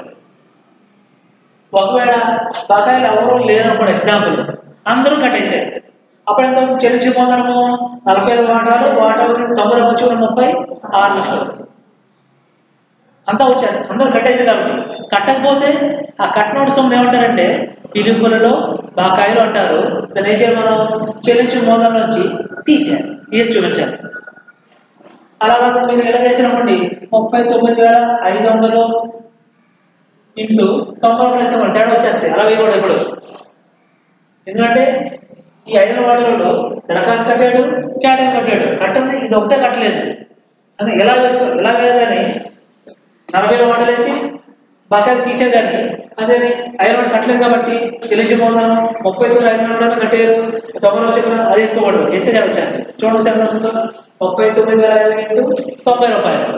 ఒకవేళ బకాయిలు ఎవరు లేదనుకోండి ఎగ్జాంపుల్ అందరూ కట్టేశారు అప్పుడు ఎంత చెల్లించి పొందడము నలభై ఐదు వాటాలు వాటా ఒకటి తొంభై వచ్చి ఉన్న ముప్పై ఆరు లక్షలు అంతా వచ్చారు అందరూ కట్టేసారు కాబట్టి కట్టకపోతే ఆ కట్టినోడు సొమ్ము ఏమంటారంటే పిలుపులలో బకాయిలు అంటారు దాన్ని ఏం చేయాలి మనం చెల్లించిన మోదం నుంచి తీసేయాలి తీసి చూపించాలి అలా కాకుండా మీరు ఎలా చేసినప్పండి ముప్పై తొమ్మిది వేల ఐదు వందలు ఇంటూ తొంభై ప్లస్ ఇవ్వండి తేడా వచ్చేస్తాయి అలా వేయకూడదు ఇప్పుడు ఎందుకంటే ఈ ఐదు వాటర్లో దరఖాస్తు కట్టాడు కేటాయం కట్టాడు కట్టింది ఇది ఒకటే కట్టలేదు అది ఎలా వేసుకో ఎలా వేయాలని నలభై వాటలు వేసి బకాయిలు తీసేదాన్ని అదే ఐదు వాటి కట్టలేదు కాబట్టి చెల్లించిపోతాను ముప్పై తొమ్మిది ఐదు వందలు కట్టారు తొంభై చెప్పిన అది వేసుకోకూడదు వేస్తే తేడా వచ్చేస్తాయి చూడండి సార్ వస్తుందో ముప్పై తొమ్మిది వేల ఐదు ఇంటూ తొంభై రూపాయలు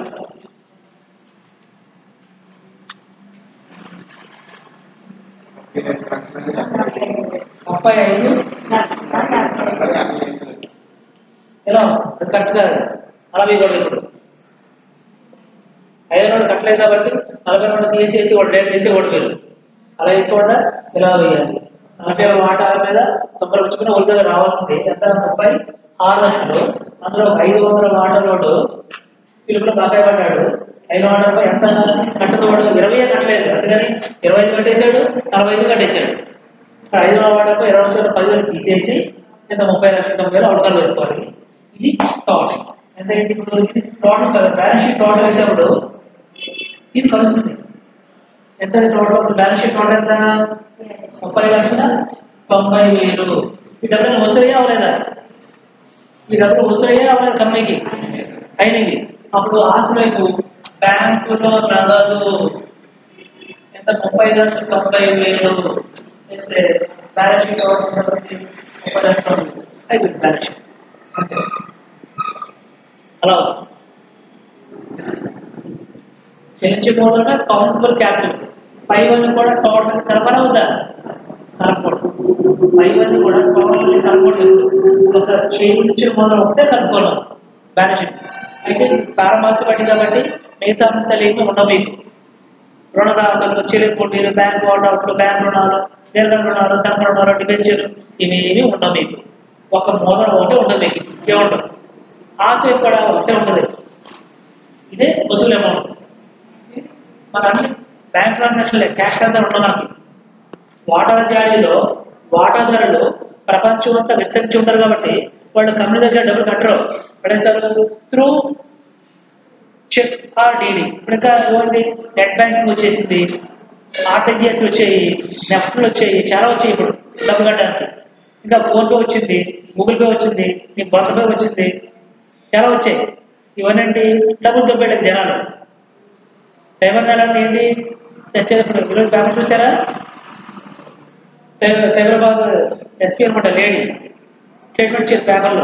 ముప్పై ఐదు ఎలా వస్తుంది అది కరెక్ట్ కాదు అలా వేయకూడదు ఇప్పుడు ఐదు రెండు కట్టలేదు కాబట్టి నలభై రెండు చేసి వేసి ఒకటి డేట్ వేసి ఒకటి వేలు అలా వేసుకోకుండా ఇలా వేయాలి నలభై ఒక వాటాల మీద తొంభై వచ్చుకుని ఒరిజినల్ రావాల్సింది ఎంత ముప్పై ఆరు లక్షలు అందులో ఒక ఐదు వందల వాటలోడు పిలుపులో బాగా పడ్డాడు ఐదు వాటలపై ఎంత కట్టుకోవాడు ఇరవై కట్టలేదు అందుకని ఇరవై ఐదు కట్టేశాడు నలభై ఐదు కట్టేశాడు ఇక్కడ ఐదు వందల వాటలపై ఇరవై చోట్ల పదివేలు తీసేసి ఎంత ముప్పై లక్షల తొంభై వేలు అవకాశాలు వేసుకోవాలి ఇది టోటల్ ఎంత అయింది ఇప్పుడు ఇది టోటల్ కదా బ్యాలెన్స్ షీట్ టోటల్ వేసేప్పుడు ఇది కలుస్తుంది ఎంత టోటల్ బ్యాలెన్స్ షీట్ టోటల్ ఎంత ముప్పై లక్షల తొంభై వేలు ఈ డబ్బులు వసూలయ్యా అవలేదా ఈ డబ్బులు వసూలయ్యా అవలేదు కంపెనీకి అయినవి అప్పుడు ఆస్తుల వైపు బ్యాంకులో నగదు ఎంత ముప్పై లక్షల తొంభై వేలు చేస్తే బ్యాలెన్స్ షీట్ అవుతుంది ముప్పై లక్షలు అయిపోయింది బ్యాలెన్స్ షీట్ అంతే అలా వస్తుంది చెల్లించే మూలన కౌంటబుల్ క్యాపిటల్ పైవన్నీ కూడా టోటల్ కలపనవుద్దా కలపకూడదు పైవన్నీ కూడా టోటల్ కలపకూడదు ఒక చెల్లించిన మూలం ఒకటే కలుపుకోవడం బ్యాలెన్స్ షీట్ అయితే ప్రారంభాసి బట్టి కాబట్టి మిగతా అంశాలు ఏమి ఉండవు మీకు రుణదాతలు చెల్లింపుండీలు బ్యాంక్ వాటౌట్లు బ్యాంక్ రుణాలు దీర్ఘ రుణాలు తన రుణాలు డిబెంచర్లు ఇవేమి ఉండవు మీకు ఒక మూలం ఒకటే ఉంటుంది మీకు ఏముండదు ఆశ కూడా ఒకటే ఉంటుంది ఇదే వసూలు అమౌంట్ మన అన్ని బ్యాంక్ ట్రాన్సాక్షన్లే క్యాష్ ట్రాన్సాక్షన్ ఉండవు మనకి వాటాల జాడీలో వాటాదారులు ప్రపంచం అంతా విస్తరించి ఉంటారు కాబట్టి వాళ్ళు కంపెనీ దగ్గర డబ్బులు కట్టరు పడేస్తారు త్రూ చెక్ ఆర్ డీడీ ఇప్పుడు ఇంకా ఏమైంది నెట్ బ్యాంకింగ్ వచ్చేసింది ఆర్టీజీఎస్ వచ్చాయి నెఫ్ట్లు వచ్చాయి చాలా వచ్చాయి ఇప్పుడు డబ్బు కట్టడానికి ఇంకా ఫోన్పే వచ్చింది గూగుల్ పే వచ్చింది నీ బొంత పే వచ్చింది చాలా వచ్చాయి ఇవన్నీ డబ్బులు దొబ్బేయలేదు జనాలు సైబర్ నేరాలు ఏంటి టెస్ట్ చేసినప్పుడు ఈరోజు పేపర్ చూసారా సైబర్ సైబరాబాద్ ఎస్పీ అనమాట లేడీ స్టేట్మెంట్ ఇచ్చారు పేపర్లో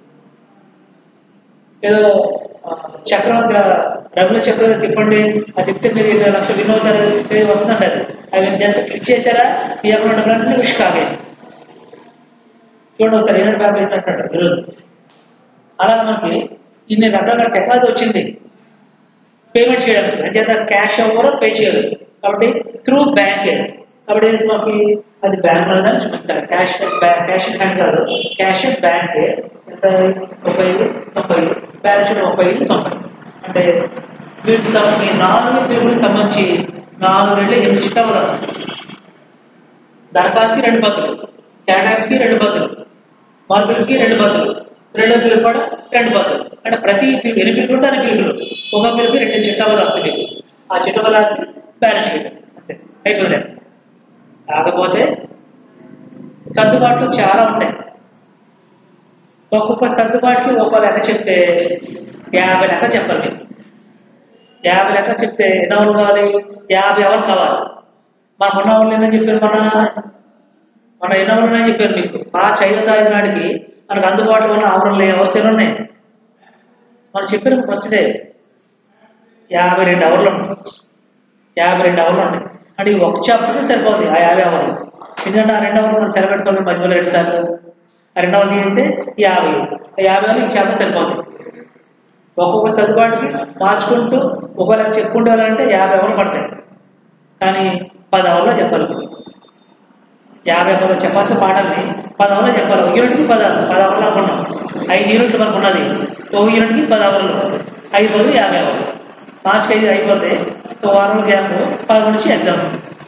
ఏదో ఆ, చక్రం ద- రగుల చక్రం తిప్పండి అది తిప్పితే మీరు ఇరవై లక్షలు విన్ అవుతారు ఇది వస్తుందండి అది అవి జస్ట్ క్లిక్ చేశారా మీ అకౌంట్ డబ్బులన్నీ విష్ కాగే చూడండి ఒకసారి ఏమైనా పేపర్ వేసినట్టు ఈరోజు అలా మనకి ఇన్ని రకాల టెక్నాలజీ వచ్చింది పేమెంట్ చేయడానికి అంచేత క్యాష్ ఓవర్ పే చేయాలి కాబట్టి త్రూ బ్యాంకే కాబట్టి ఏం మనకి అది బ్యాంక్ అనేది చూపిస్తారు క్యాష్ క్యాష్ హ్యాండ్ కాదు క్యాష్ బ్యాంకే ఎంత ముప్పై ఐదు తొంభై ఐదు బ్యాలెన్స్ షీట్ ముప్పై ఐదు తొంభై అంటే వీటికి సంబంధించి ఈ నాలుగు పేమెంట్కి సంబంధించి నాలుగు రెండు ఎనిమిది చిట్టాలు రాస్తారు దరఖాస్తుకి రెండు బదులు కేటాయింపుకి రెండు బదులు మార్పులకి రెండు బదులు రెండో పిలుపు కూడా రెండు బదులు అంటే ప్రతి పిలుపు ఎన్ని పిలుపులు ఉంటే అన్ని పిలుపులు ఒక పిలుపు రెండు చిట్టలు రాస్తుంది మీకు ఆ చిట్టలు రాసి బ్యాలెన్స్ షీట్ అంతే అయిపోయింది కాకపోతే సర్దుబాట్లు చాలా ఉంటాయి ఒక్కొక్క సర్దుబాటుకి ఒక్కో లెక్క చెప్తే యాభై లెక్క చెప్పాలి మీరు యాభై లెక్క చెప్తే ఎన్ని అవర్లు కావాలి యాభై అవర్లు కావాలి మన మొన్న వాళ్ళు ఏమని చెప్పారు మన మన ఎన్ని అవర్లు ఉన్నాయని చెప్పారు మీకు మార్చి ఐదో తారీఖు నాటికి మనకు అందుబాటులో ఉన్న అవర్లు అవర్స్ ఎన్ని ఉన్నాయి మనం చెప్పారు ఫస్ట్ డే యాభై రెండు అవర్లు ఉన్నాయి యాభై రెండు అవర్లు ఉన్నాయి అంటే ఈ ఒక చాప్టర్కి సరిపోతుంది ఆ యాభై అవర్లు ఎందుకంటే ఆ రెండు అవర్లు మనం సెలవు పెట్టుకోవాలి మధ్యలో రెండు సార్లు ఆ రెండు అవర్లు తీస్తే ఈ యాభై ఆ యాభై అవర్లు ఈ చాప్టర్ సరిపోతుంది ఒక్కొక్క సర్దుబాటుకి మార్చుకుంటూ ఒకవేళ చెప్పుకుంటూ వెళ్ళాలంటే యాభై అవర్లు పడతాయి కానీ పది అవర్లో చెప్పాలి ఇప్పుడు యాభై అవర్లు చెప్పాల్సిన పాఠాలని పది అవర్లో చెప్పాలి ఒక యూనిట్కి పది పది అవర్లు అనుకున్నాం ఐదు యూనిట్లు మనకు ఉన్నది ఒక యూనిట్కి పది అవర్లు ఐదు బదులు యాభై అవర్లు మార్చికి ఐదు అయిపోతే ఒక వారంలో గ్యాప్ పదకొండు నుంచి ఎగ్జామ్స్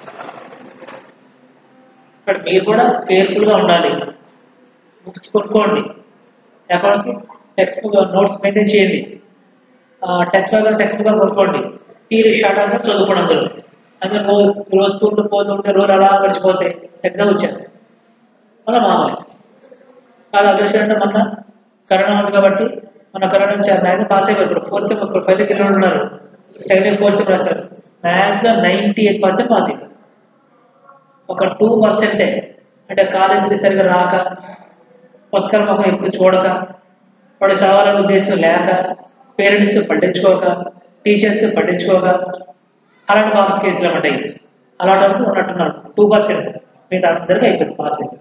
ఇక్కడ మీరు కూడా కేర్ఫుల్గా ఉండాలి బుక్స్ కొనుక్కోండి accounts text book notes maintain చేయండి టెక్స్ట్ బుక్ టెక్స్ట్ బుక్ కొనుక్కోండి థీరీ షార్ట్ ఆన్సర్ చదువుకోండి అందులో అందులో రోజు వస్తుంటూ పోతుంటే రోజు అలా గడిచిపోతే ఎగ్జామ్ వచ్చేస్తాయి అలా మామూలు అలా అదృష్టం అంటే మొన్న కరోనా ఉంది కాబట్టి మన కరోనా నుంచి మ్యాక్సిమం పాస్ అయిపోయి ఇప్పుడు ఫోర్త్ సెమ్ ఇప్పుడు పది కిలో ఉన్నారు సెకండ్ ఇయర్ ఫోర్త్ సెమ్ రాస్తారు maximum ninety eight percent pass అయిపోయి ఒక టూ పర్సెంటే అంటే కాలేజీకి సరిగా రాక పుస్తకాల ముఖం ఎప్పుడు చూడక వాడు చదవాలనే ఉద్దేశం లేక పేరెంట్స్ పట్టించుకోక టీచర్స్ పట్టించుకోక అలాంటి మార్క్స్ కేసులు ఉంటాయి అలాంటి వరకు ఉన్నట్టున్నారు టూ పర్సెంట్ మిగతా అందరికీ అయిపోయింది పాస్ అయిపోయింది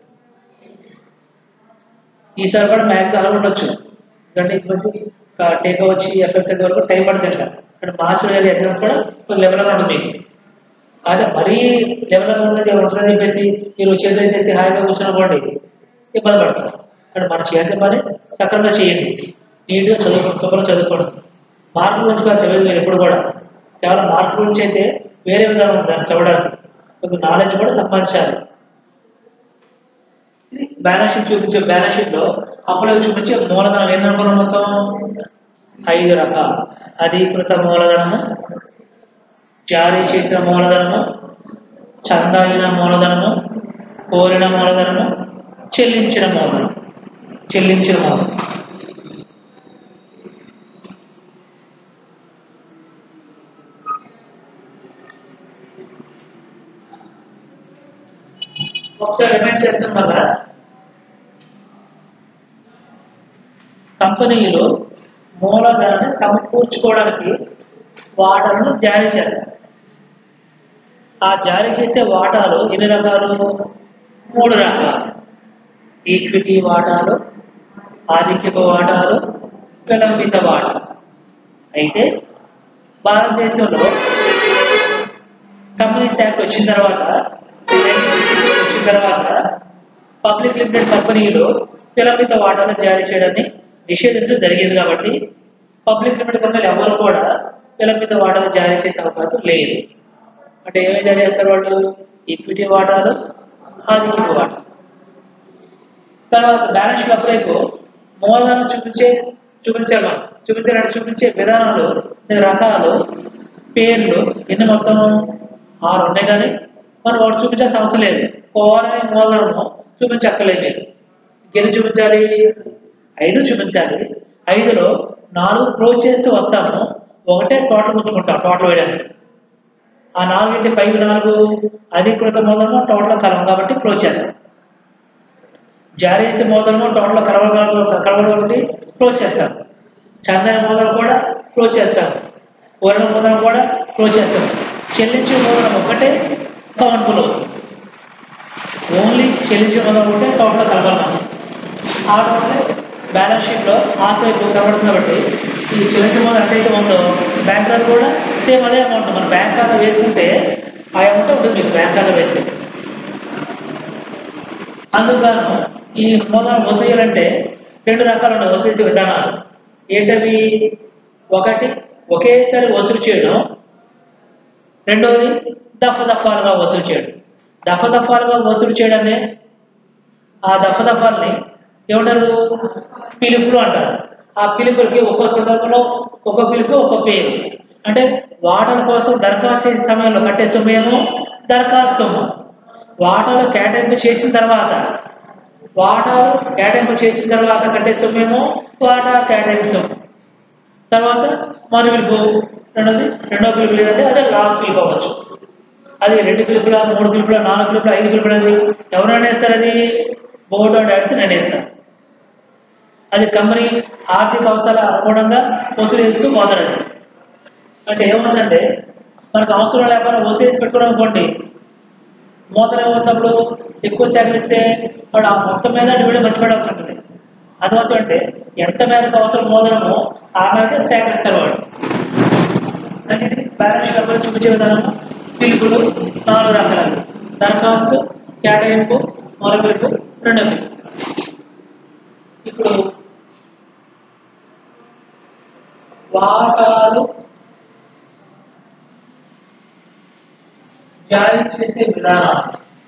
ఈసారి కూడా మ్యాథ్స్ అలా ఉండొచ్చు ఎందుకంటే ఇప్పుడు టేక్ వచ్చి ఎఫ్ఎక్స్ వరకు టైం పడుతుంది ఇంకా అంటే మార్చిలో జరిగే ఎగ్జామ్స్ కూడా కొంచెం లెవెల్గా ఉంటుంది మీకు అదే మరీ లెవెల్గా ఉంటుంది ఉంటుందని చెప్పేసి మీరు చేసేసేసి హాయిగా కూర్చున్నప్పుడు ఇబ్బంది పడతారు అంటే మనం చేసే పని సక్రమంగా చేయండి నీట్గా చదువు శుభ్రంగా చదువుకోండి మార్కుల గురించి కాదు చదివేది మీరు ఎప్పుడు కూడా కేవలం మార్కుల గురించి అయితే వేరే విధానం ఉంది దాన్ని చదవడానికి కొంచెం నాలెడ్జ్ కూడా సంపాదించాలి ఇది బ్యాలెన్స్ షీట్ చూపించే బ్యాలెన్స్ షీట్ లో అప్పుడే చూపించే మూలధనం ఏంటనుకున్నాం మొత్తం ఐదు రకాలు అధీకృత మూలధనము జారీ చేసిన మూలధనము చందా అయిన మూలధనము కోరిన మూలధనము చెల్లించిన మూలధనం చెల్లించిన మూలధనం ఒకసారి రిమైండ్ చేస్తాం వల్ల కంపెనీలు మూలధనాన్ని సమకూర్చుకోవడానికి వాటాలను జారీ చేస్తారు ఆ జారీ చేసే వాటాలు ఎన్ని రకాలు మూడు రకాలు ఈక్విటీ వాటాలు ఆధిక్యపు వాటాలు విలంబిత వాటాలు అయితే భారతదేశంలో కంపెనీస్ యాక్ట్ వచ్చిన తర్వాత వచ్చిన తర్వాత పబ్లిక్ లిమిటెడ్ కంపెనీలు విలంబిత వాటాలు జారీ చేయడాన్ని నిషేధించడం జరిగింది కాబట్టి పబ్లిక్ లిమిటెడ్ కంపెనీలు ఎవరు కూడా విలంబిత వాటాలు జారీ చేసే అవకాశం లేదు అంటే ఏమేమి జారీ చేస్తారు వాళ్ళు ఈక్విటీ వాటాలు ఆధిక్యపు వాటాలు తర్వాత బ్యాలెన్స్ షీట్ అప్పుడైపు మూలధనం చూపించే చూపించాలి మనం చూపించాలంటే చూపించే విధానాలు రకాలు పేర్లు ఎన్ని మొత్తం ఆరు ఉన్నాయి కానీ మనం వాడు చూపించాల్సిన అవసరం లేదు కోరని మూలధనము చూపించక్కర్లేదు మీరు ఎన్ని చూపించాలి ఐదు చూపించాలి ఐదులో నాలుగు క్లోజ్ చేస్తూ వస్తాము ఒకటే టోటల్ ఉంచుకుంటాం టోటల్ వేయడానికి ఆ నాలుగింటి పై నాలుగు అధికృత మూలధనము టోటల్ కలవం కాబట్టి క్లోజ్ చేస్తాం జారీ చేసే మూలధనము టోటల్ కలవగల కలవగలిగి క్లోజ్ చేస్తాం చందన మూలధనం కూడా క్లోజ్ చేస్తాం పూర్ణ మూలధనం కూడా క్లోజ్ చేస్తాం చెల్లించే మూలధనం ఒకటే కౌంటబుల్ అవుతుంది ఓన్లీ చెల్లించే మూలధనం ఒకటే టోటల్ కలవాలి మనం ఆ టోటల్ బ్యాలెన్స్ షీట్లో ఆశ ఎక్కువ కనబడుతుంది కాబట్టి ఈ చెల్లించే మూలధనం ఎంతైతే ఉందో బ్యాంక్ ఖాతా కూడా సేమ్ అదే అమౌంట్ మన బ్యాంక్ ఖాతా వేసుకుంటే ఆ అమౌంట్ ఉంటుంది మీకు బ్యాంక్ ఖాతా వేస్తే అందుకను ఈ మూలధనం వసూలు చేయాలంటే రెండు రకాలు ఉన్నాయి వసూలు చేసే విధానాలు ఏంటవి ఒకటి ఒకేసారి వసూలు చేయడం రెండవది దఫ దఫాలుగా వసూలు చేయడం దఫ దఫాలుగా వసూలు చేయడాన్ని ఆ దఫ దఫాల్ని ఏమంటారు పిలుపులు అంటారు ఆ పిలుపులకి ఒక్కో సందర్భంలో ఒక్కో పిలుపు ఒక్కో పేరు అంటే వాటల కోసం దరఖాస్తు చేసే సమయంలో కట్టే సొమ్మేమో దరఖాస్తు సొమ్ము వాటాలు కేటాయింపు చేసిన తర్వాత వాటాలు కేటాయింపు చేసిన తర్వాత కట్టే సొమ్మేమో వాటా కేటాయింపు సొమ్ము తర్వాత మొదటి పిలుపు రెండోది రెండో పిలుపు లేదంటే అదే లాస్ట్ పిలుపు అవ్వచ్చు అది రెండు పిలుపుల మూడు పిలుపుల నాలుగు పిలుపుల ఐదు పిలుపుల అది ఎవరు నిర్ణయిస్తారు అది బోర్డు ఆఫ్ డైరెక్టర్స్ నిర్ణయిస్తారు అది కంపెనీ ఆర్థిక అవసరాల అనుగుణంగా వసూలు చేస్తూ పోతారు అది అంటే ఏమవుతుందంటే మనకు అవసరం లేకుండా వసూలు చేసి పెట్టుకోవడం అనుకోండి మూతలు ఏమవుతున్నప్పుడు ఎక్కువ సేకరిస్తే వాడు ఆ మొత్తం మీద డివిడెండ్ మర్చిపోవాల్సి ఉంటుంది అది అవసరం అంటే ఎంత మేరకు అవసరం మూలధనమో ఆ మేరకే సేకరిస్తారు వాడు అంటే ఇది బ్యాలెన్స్ షీట్ అప్పుడు చూపించే విధానము పిలుపులు నాలుగు రకాలు దరఖాస్తు కేటాయింపు మొదటి పిలుపు రెండో పిలుపు ఇప్పుడు వాటాలు జారీ చేసే విధానాలు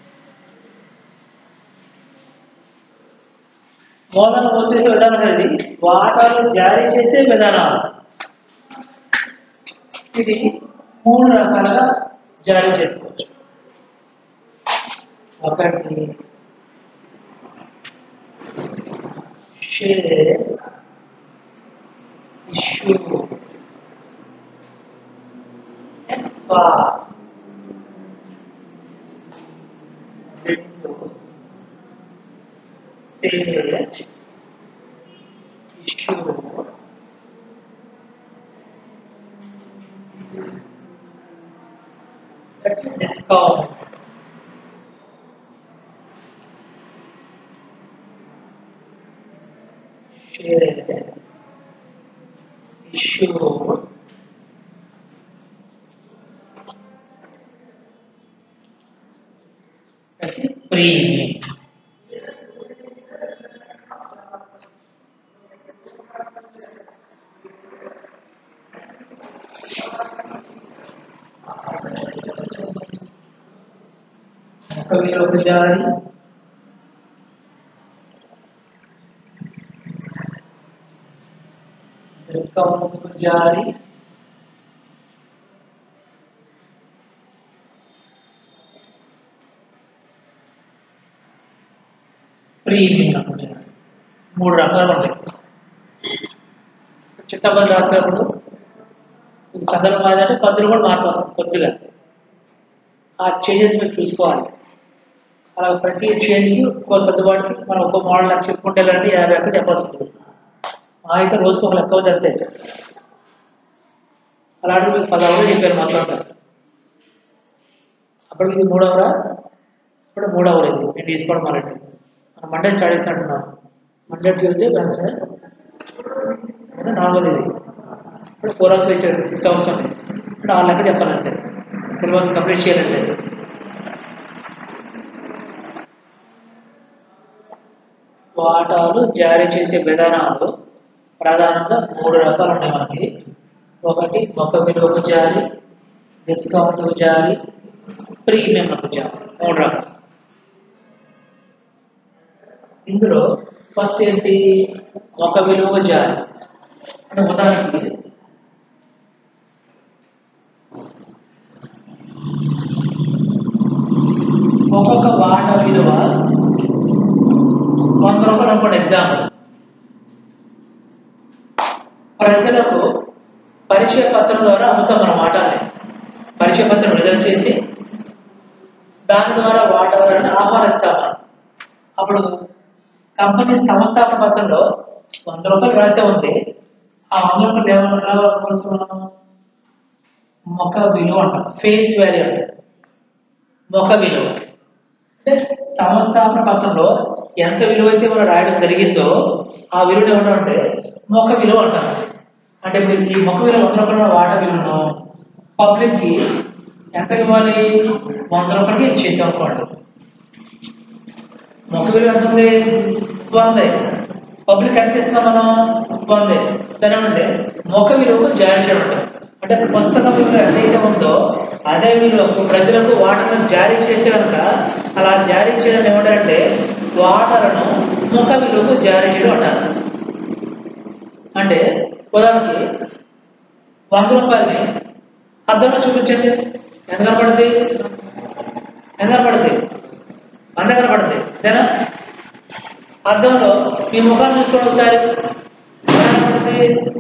మూలధనం పోసేసే విధానం అనేది వాటాలు జారీ చేసే విధానాలు ఇది మూడు రకాలుగా జారీ చేసుకోవచ్చు ఒకటి షేర్స్ ఇష్యూ అండ్ పాస్ రెండు sale issue discount shares issued premium ఒక విలువ జారీ డిస్కౌంట్ జారీ ప్రీమియం అనుకుంటున్నాను మూడు రకాలు ఉంటాయి చిట్టబద్దు రాసేటప్పుడు ఇది సందర్భం ఏంటంటే పద్ధతులు కూడా మార్పు వస్తుంది కొద్దిగా ఆ చేంజెస్ మీరు చూసుకోవాలి అలా ప్రతి చేంజ్కి ఒక్కో సర్దుబాటుకి మనం ఒక్కో మోడల్ లెక్క చెప్పుకుంటే వెళ్ళండి యాభై లెక్క చెప్పాల్సి ఉంటుంది మా అయితే రోజుకి ఒక లెక్క అవుతుంది అంతే అలాంటిది మీకు పదహారు చెప్పారు మొత్తం అంతా అప్పుడు ఇది మూడవరా ఇప్పుడు మూడవరు ఇది నేను తీసుకోవడం మళ్ళీ మనం మండే స్టడీస్ అంటున్నాం మండే ట్యూస్డే వెన్స్డే అంటే నాలుగోది ఇది ఇప్పుడు ఫోర్ అవర్స్ ఇచ్చారు సిక్స్ అవర్స్ ఉంది ఇప్పుడు ఆ లెక్క చెప్పాలంతే సిలబస్ కంప్లీట్ చేయాలంటే వాటాలు జారీ చేసే విధానాలు ప్రధానంగా మూడు రకాలు ఉన్నాయి మనకి ఒకటి ఒక విలువకు జారీ డిస్కౌంట్కు జారీ ప్రీమియంకు జారీ మూడు రకాలు ఇందులో ఫస్ట్ ఏంటి ఒక విలువకు జారీ అంటే ఉదాహరణకి ఒక్కొక్క వాట విలువ వంద రూపాయలు అనుకోండి ఎగ్జాంపుల్ ప్రజలకు పరిచయ పత్రం ద్వారా అమ్ముతాం మన వాటాన్ని పరిచయ పత్రం విడుదల చేసి దాని ద్వారా వాటాలను ఆహ్వానిస్తాం మనం అప్పుడు కంపెనీ సంస్థాపన పత్రంలో వంద రూపాయలు రాసే ఉంది ఆ వంద రూపాయలు ఏమన్నా రాస్తున్నాం మొక్క విలువ అంటాం ఫేస్ వాల్యూ అంటాం మొక్క విలువ అంటే సంస్థాపన పత్రంలో ఎంత విలువ అయితే మనం రాయడం జరిగిందో ఆ విలువ ఏమన్నా అంటే మొక్క విలువ అంటాం అంటే ఇప్పుడు ఈ మొక్క విలువ వంద రూపాయల వాట విలువను పబ్లిక్ కి ఎంత ఇవ్వాలి వంద రూపాయలకి ఇచ్చేసాం అనుకోండి మొక్క విలువ ఎంత ఉంది వందే పబ్లిక్ ఎంత ఇస్తున్నాం మనం వందే దాని ఏమంటే మొక్క విలువకు జారీ చేయడం అంటాం. అంటే పుస్తక విలువ ఎంతైతే ఉందో అదే విలువకు ప్రజలకు వాటాలను జారీ చేస్తే కనుక అలా జారీ చేయడం ఏమంటారంటే వాటాలను ముఖ విలువకు జారీ చేయడం అంటారు అంటే ఉదాహరణకి వంద రూపాయలని అద్దంలో చూపించండి ఎంత కనపడుతుంది ఎంత కనపడుతుంది వంద కనపడుతుంది అంతేనా అద్దంలో మీ ముఖాన్ని చూసుకోండి ఒకసారి ఎలా కనపడుతుంది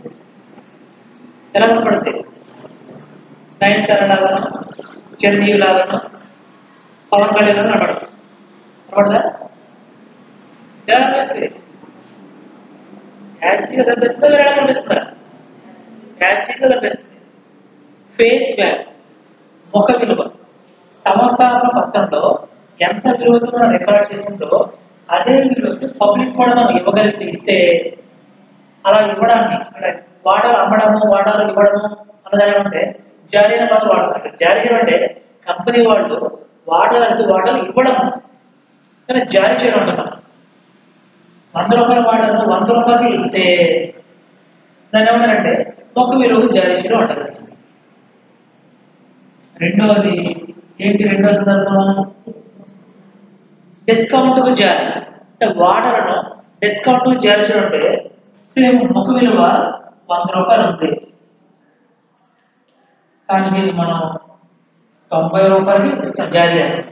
ఎలా కనపడుతుంది నయనతార లాగాను చిరంజీవి లాగాను పవన్ కళ్యాణ్ లాగా కనపడదు కనపడదా ఎలా కనిపిస్తుంది యాసిడ్గా కనిపిస్తుందా వేరే కనిపిస్తుందా యాసిడ్గా కనిపిస్తుంది ఫేస్ వాల్యూ ముఖ విలువ సంస్థాపన పత్రంలో ఎంత విలువతో మనం రికార్డ్ చేసిందో అదే విలువకి పబ్లిక్ కూడా మనం ఇవ్వగలిగితే ఇస్తే అలా ఇవ్వడాన్ని అంటే వాటాలు అమ్మడము వాటాలు ఇవ్వడము అన్నదాని ఏమంటే జారీ అనే పదం వాడతారు జారీ చేయడం అంటే కంపెనీ వాళ్ళు వాటాలకు వాటాలు ఇవ్వడం కానీ జారీ చేయడం అంటున్నాం వంద రూపాయల వాటాలను వంద రూపాయలకి ఇస్తే దాన్ని ఏమంటారంటే ఒక విలువకు జారీ చేయడం అంటారు రెండవది ఏంటి రెండవ సందర్భం డిస్కౌంట్కు జారీ అంటే వాటర్ను డిస్కౌంట్ జారీ చేయడం అంటే సేమ్ ముఖ విలువ వంద రూపాయలు ఉంది కానీ దీన్ని మనం తొంభై రూపాయలకి ఇస్తాం జారీ చేస్తాం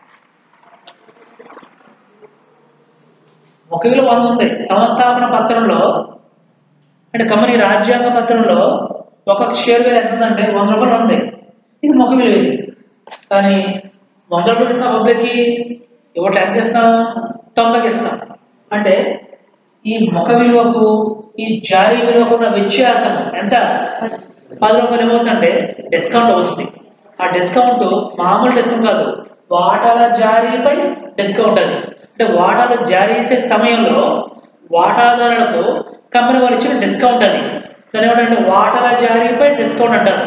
ముఖ విలువ వంద ఉంది సంస్థాపన పత్రంలో అంటే కంపెనీ రాజ్యాంగ పత్రంలో ఒక షేర్ విలువ ఎంత ఉందంటే వంద రూపాయలు ఉంది ఇది ముఖ విలువ ఇది కానీ వంద రూపాయలు ఇస్తున్నాం పబ్లిక్కి ఇవ్వట్లు ఎంత ఇస్తాం తొంభైకి ఇస్తాం అంటే ఈ ముఖ విలువకు ఈ జారీ విలువకు ఉన్న వ్యత్యాసం ఎంత పది రూపాయలు ఏమవుతుందంటే డిస్కౌంట్ అవుతుంది ఆ డిస్కౌంట్ మామూలు డిస్కౌంట్ కాదు వాటాల జారీపై డిస్కౌంట్ అది అంటే వాటాలు జారీ చేసే సమయంలో వాటాదారులకు కంపెనీ వారు ఇచ్చిన డిస్కౌంట్ అది దాని ఏమంటే వాటాల జారీపై డిస్కౌంట్ అంటారు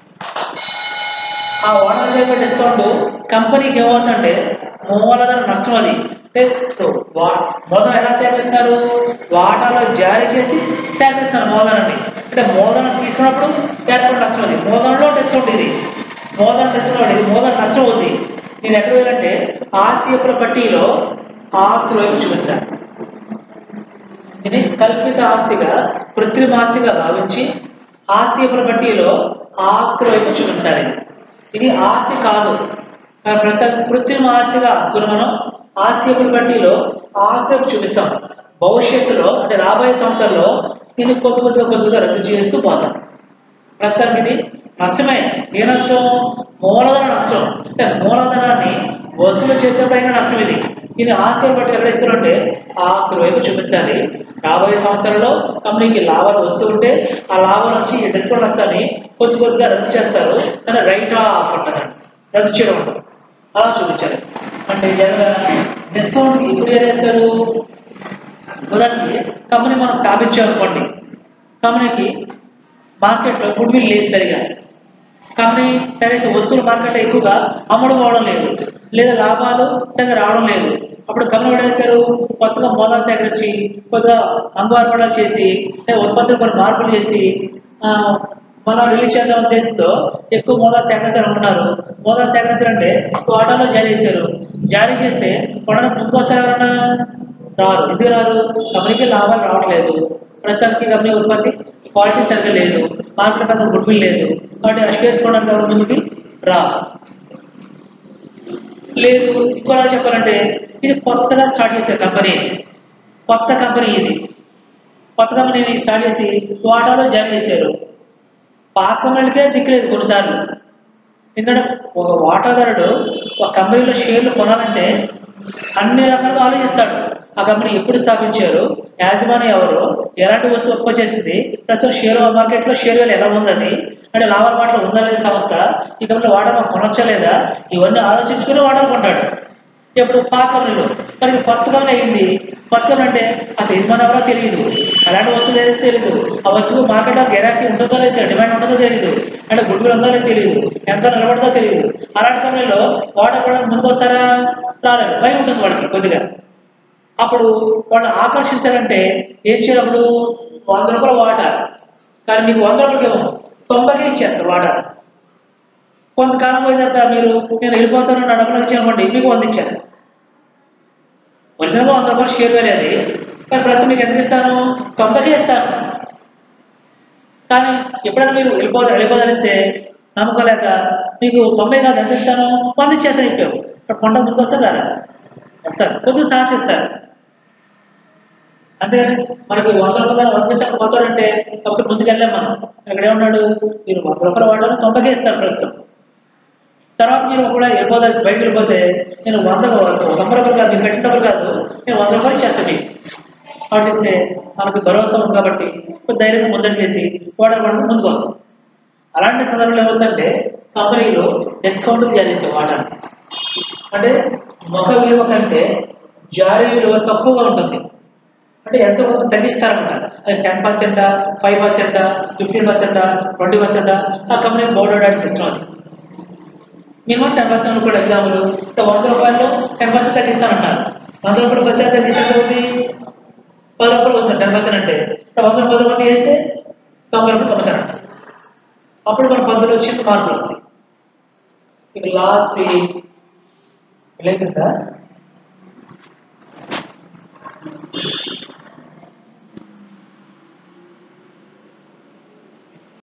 ఆ వాటాల జారీపై డిస్కౌంట్ కంపెనీకి ఏమవుతుందంటే మూలధన నష్టం అది అంటే ఇప్పుడు వా- మూలధనం ఎలా సేకరిస్తారు వాటాలో జారీ చేసి సేకరిస్తారు మూలధనాన్ని అంటే మూలధనం తీసుకున్నప్పుడు ఏర్పడిన నష్టం అది మూలధనంలో డిస్కౌంట్ ఇది మూలధన డిస్కౌంట్ ఇది మూలధన నష్టం అవుద్ది నేను ఎక్కడ వెళ్ళంటే ఆస్తి యొక్క పట్టీలో ఆస్తుల వైపు చూపించాలి ఇది కల్పిత ఆస్తిగా కృత్రిమ ఆస్తిగా భావించి ఆస్తి యొక్క పట్టీలో ఆస్తుల వైపు చూపించాలి ఇది ఆస్తి కాదు కానీ ప్రస్తుతం కృత్రిమ ఆస్తిగా అనుకుని మనం ఆస్తి యొక్క పట్టీలో ఆస్తి వైపు చూపిస్తాం భవిష్యత్తులో అంటే రాబోయే సంవత్సరాల్లో నేను కొద్ది కొద్దిగా కొద్దిగా రద్దు చేస్తూ పోతాను ప్రస్తుతానికి ఇది నష్టమే ఏ నష్టం మూలధన నష్టం అంటే మూలధనాన్ని వసూలు చేసేపైన నష్టం ఇది దీన్ని ఆస్తులు బట్టి ఎక్కడ ఇస్తున్నారంటే ఆ ఆస్తుల వైపు చూపించాలి రాబోయే సంవత్సరంలో కంపెనీకి లాభాలు వస్తూ ఉంటే ఆ లాభాల నుంచి ఈ డిస్కౌంట్ నష్టాన్ని కొద్ది కొద్దిగా రద్దు చేస్తారు అంటే రైట్ ఆఫ్ అంటారు రద్దు చేయడం అంటారు అలా చూపించాలి అంటే డిస్కౌంట్ ఎప్పుడు ఏం చేస్తారు ఉదాహరణకి కంపెనీ మనం స్థాపించాం అనుకోండి కంపెనీకి మార్కెట్లో గుడ్విల్ లేదు సరిగా కంపెనీ కనీసం వస్తువుల మార్కెట్లో ఎక్కువగా అమ్మడం పోవడం లేదు లేదా లాభాలు సరిగా రావడం లేదు అప్పుడు కంపెనీ ఏం చేస్తారు కొత్తగా మూలాలు సేకరించి కొద్దిగా అంగవార్పడాలు చేసి లేదా ఉత్పత్తులు కొన్ని మార్పులు చేసి ఆ, మళ్ళా రిలీజ్ చేద్దాం ఉద్దేశంతో ఎక్కువ మూలాలు సేకరించాలనుకున్నారు మూలాలు సేకరించాలంటే వాటాలో జారీ చేశారు జారీ చేస్తే కొనడానికి ముందుకు వస్తారు ఎవరన్నా రారు ఎందుకు రారు కంపెనీకి లాభాలు రావట్లేదు ప్రస్తుతానికి కంపెనీ ఉత్పత్తి క్వాలిటీ సరిగ్గా లేదు మార్కెట్ అంత గుడ్విల్ లేదు కాబట్టి ఆ షేర్స్ కొనడానికి ఎవరు ముందుకి రా లేదు ఇంకోలా చెప్పాలంటే ఇది కొత్తగా స్టార్ట్ చేసే కంపెనీ కొత్త కంపెనీ ఇది కొత్త కంపెనీని స్టార్ట్ చేసి వాటాలో జారీ చేశారు పాత కంపెనీలకే దిక్కులేదు కొన్నిసార్లు ఎందుకంటే ఒక వాటాదారుడు ఒక కంపెనీలో షేర్లు కొనాలంటే అన్ని రకాలుగా ఆలోచిస్తాడు ఆ కంపెనీ ఎప్పుడు స్థాపించారు యాజమాన్యం ఎవరు ఎలాంటి వస్తువు ఉత్పత్తి చేసింది ప్రస్తుతం షేర్ మార్కెట్లో షేర్ వాల్యూ ఎలా ఉందని అంటే లాభాల వాటలో ఉందా లేదా సంస్థ ఈ కంపెనీ వాటాలు కొనొచ్చా లేదా ఇవన్నీ ఆలోచించుకుని వాటాలు కొంటాడు ఇప్పుడు పాత కంపెనీలో మరి ఇది కొత్త కంపెనీ అయింది కొత్త కంపెనీ అంటే అసలు యజమాని ఎవరో తెలియదు అలాంటి వస్తువులు ఏదైతే తెలియదు ఆ వస్తువు మార్కెట్లో గిరాకీ ఉంటుందో లేదు డిమాండ్ ఉంటుందో తెలియదు అంటే గుడ్విల్ ఉందో లేదో తెలియదు ఎంత నిలబడదో తెలియదు అలాంటి కంపెనీలో వాటర్ కూడా ముందుకు వస్తారా రాలేదు భయం ఉంటుంది వాడికి కొద్దిగా అప్పుడు వాళ్ళు ఆకర్షించాలంటే ఏం చేయాలి అప్పుడు వంద రూపాయల వాటర్ కానీ మీకు వంద రూపాయలకి ఇవ్వము తొంభైకే ఇచ్చేస్తారు వాటర్ కొంతకాలం పోయిన తర్వాత మీరు నేను వెళ్ళిపోతాను నా డబ్బులు ఇచ్చానుకోండి మీకు వంద ఇచ్చేస్తాను ఒరిజినల్గా వంద రూపాయలు షేర్ వేరే అది కానీ ప్రస్తుతం మీకు ఎంత ఇస్తాను తొంభైకే ఇస్తాను కానీ ఎప్పుడైనా మీరు వెళ్ళిపో వెళ్ళిపోదలిస్తే నమ్మకం లేక మీకు తొంభై కాదు ఎంత ఇస్తాను వంద ఇచ్చేస్తాను చెప్పావు ఇప్పుడు కొండ ముందుకు వస్తారు కదా వస్తారు కొద్దిగా సాహసిస్తారు అంటే మనకి వంద రూపాయలు వంద ఇస్తాను పోతాడంటే ఒకటి ముందుకు వెళ్ళాం మనం ఇక్కడ ఏమన్నాడు మీరు వంద రూపాయలు వాడాలని తొంభైకే ఇస్తారు ప్రస్తుతం తర్వాత మీరు కూడా వెళ్ళిపోదాల్సి బయటకు వెళ్ళిపోతే నేను వంద తొంభై రూపాయలు కాదు మీరు కట్టిన డబ్బులు కాదు నేను వంద రూపాయలు ఇచ్చేస్తాను మీకు కాబట్టి చెప్తే మనకి భరోసా ఉంది కాబట్టి కొంచెం ధైర్యంగా ముందడి వేసి వాటర్ పడుకుని ముందుకు వస్తాం అలాంటి సందర్భంలో ఏమవుతుందంటే కంపెనీలో డిస్కౌంట్ జారీ చేసే వాటర్ అంటే ముఖ విలువ కంటే జారీ విలువ తక్కువగా ఉంటుంది అంటే ఎంతో కొంత తగ్గిస్తారనమాట అది టెన్ పర్సెంటా ఫైవ్ పర్సెంటా ఫిఫ్టీన్ పర్సెంటా ట్వంటీ పర్సెంటా ఆ కంపెనీ బోర్డ్ ఆర్డర్ సిస్టమ్ అది మినిమం టెన్ పర్సెంట్ కూడా ఎగ్జాంపుల్ వంద రూపాయలు టెన్ పర్సెంట్ తగ్గిస్తానంటారు వంద రూపాయలు పర్సెంట్ తగ్గిస్తే అవుతుంది పది రూపాయలు వస్తుంది టెన్ పర్సెంట్ అంటే ఇప్పుడు వంద రూపాయలు రూపాయలు చేస్తే తొంభై రూపాయలు అమ్ముతారంట అప్పుడు మన పద్ధతిలో వచ్చి మార్పులు వస్తాయి ఇక లాస్ట్ లేకుండా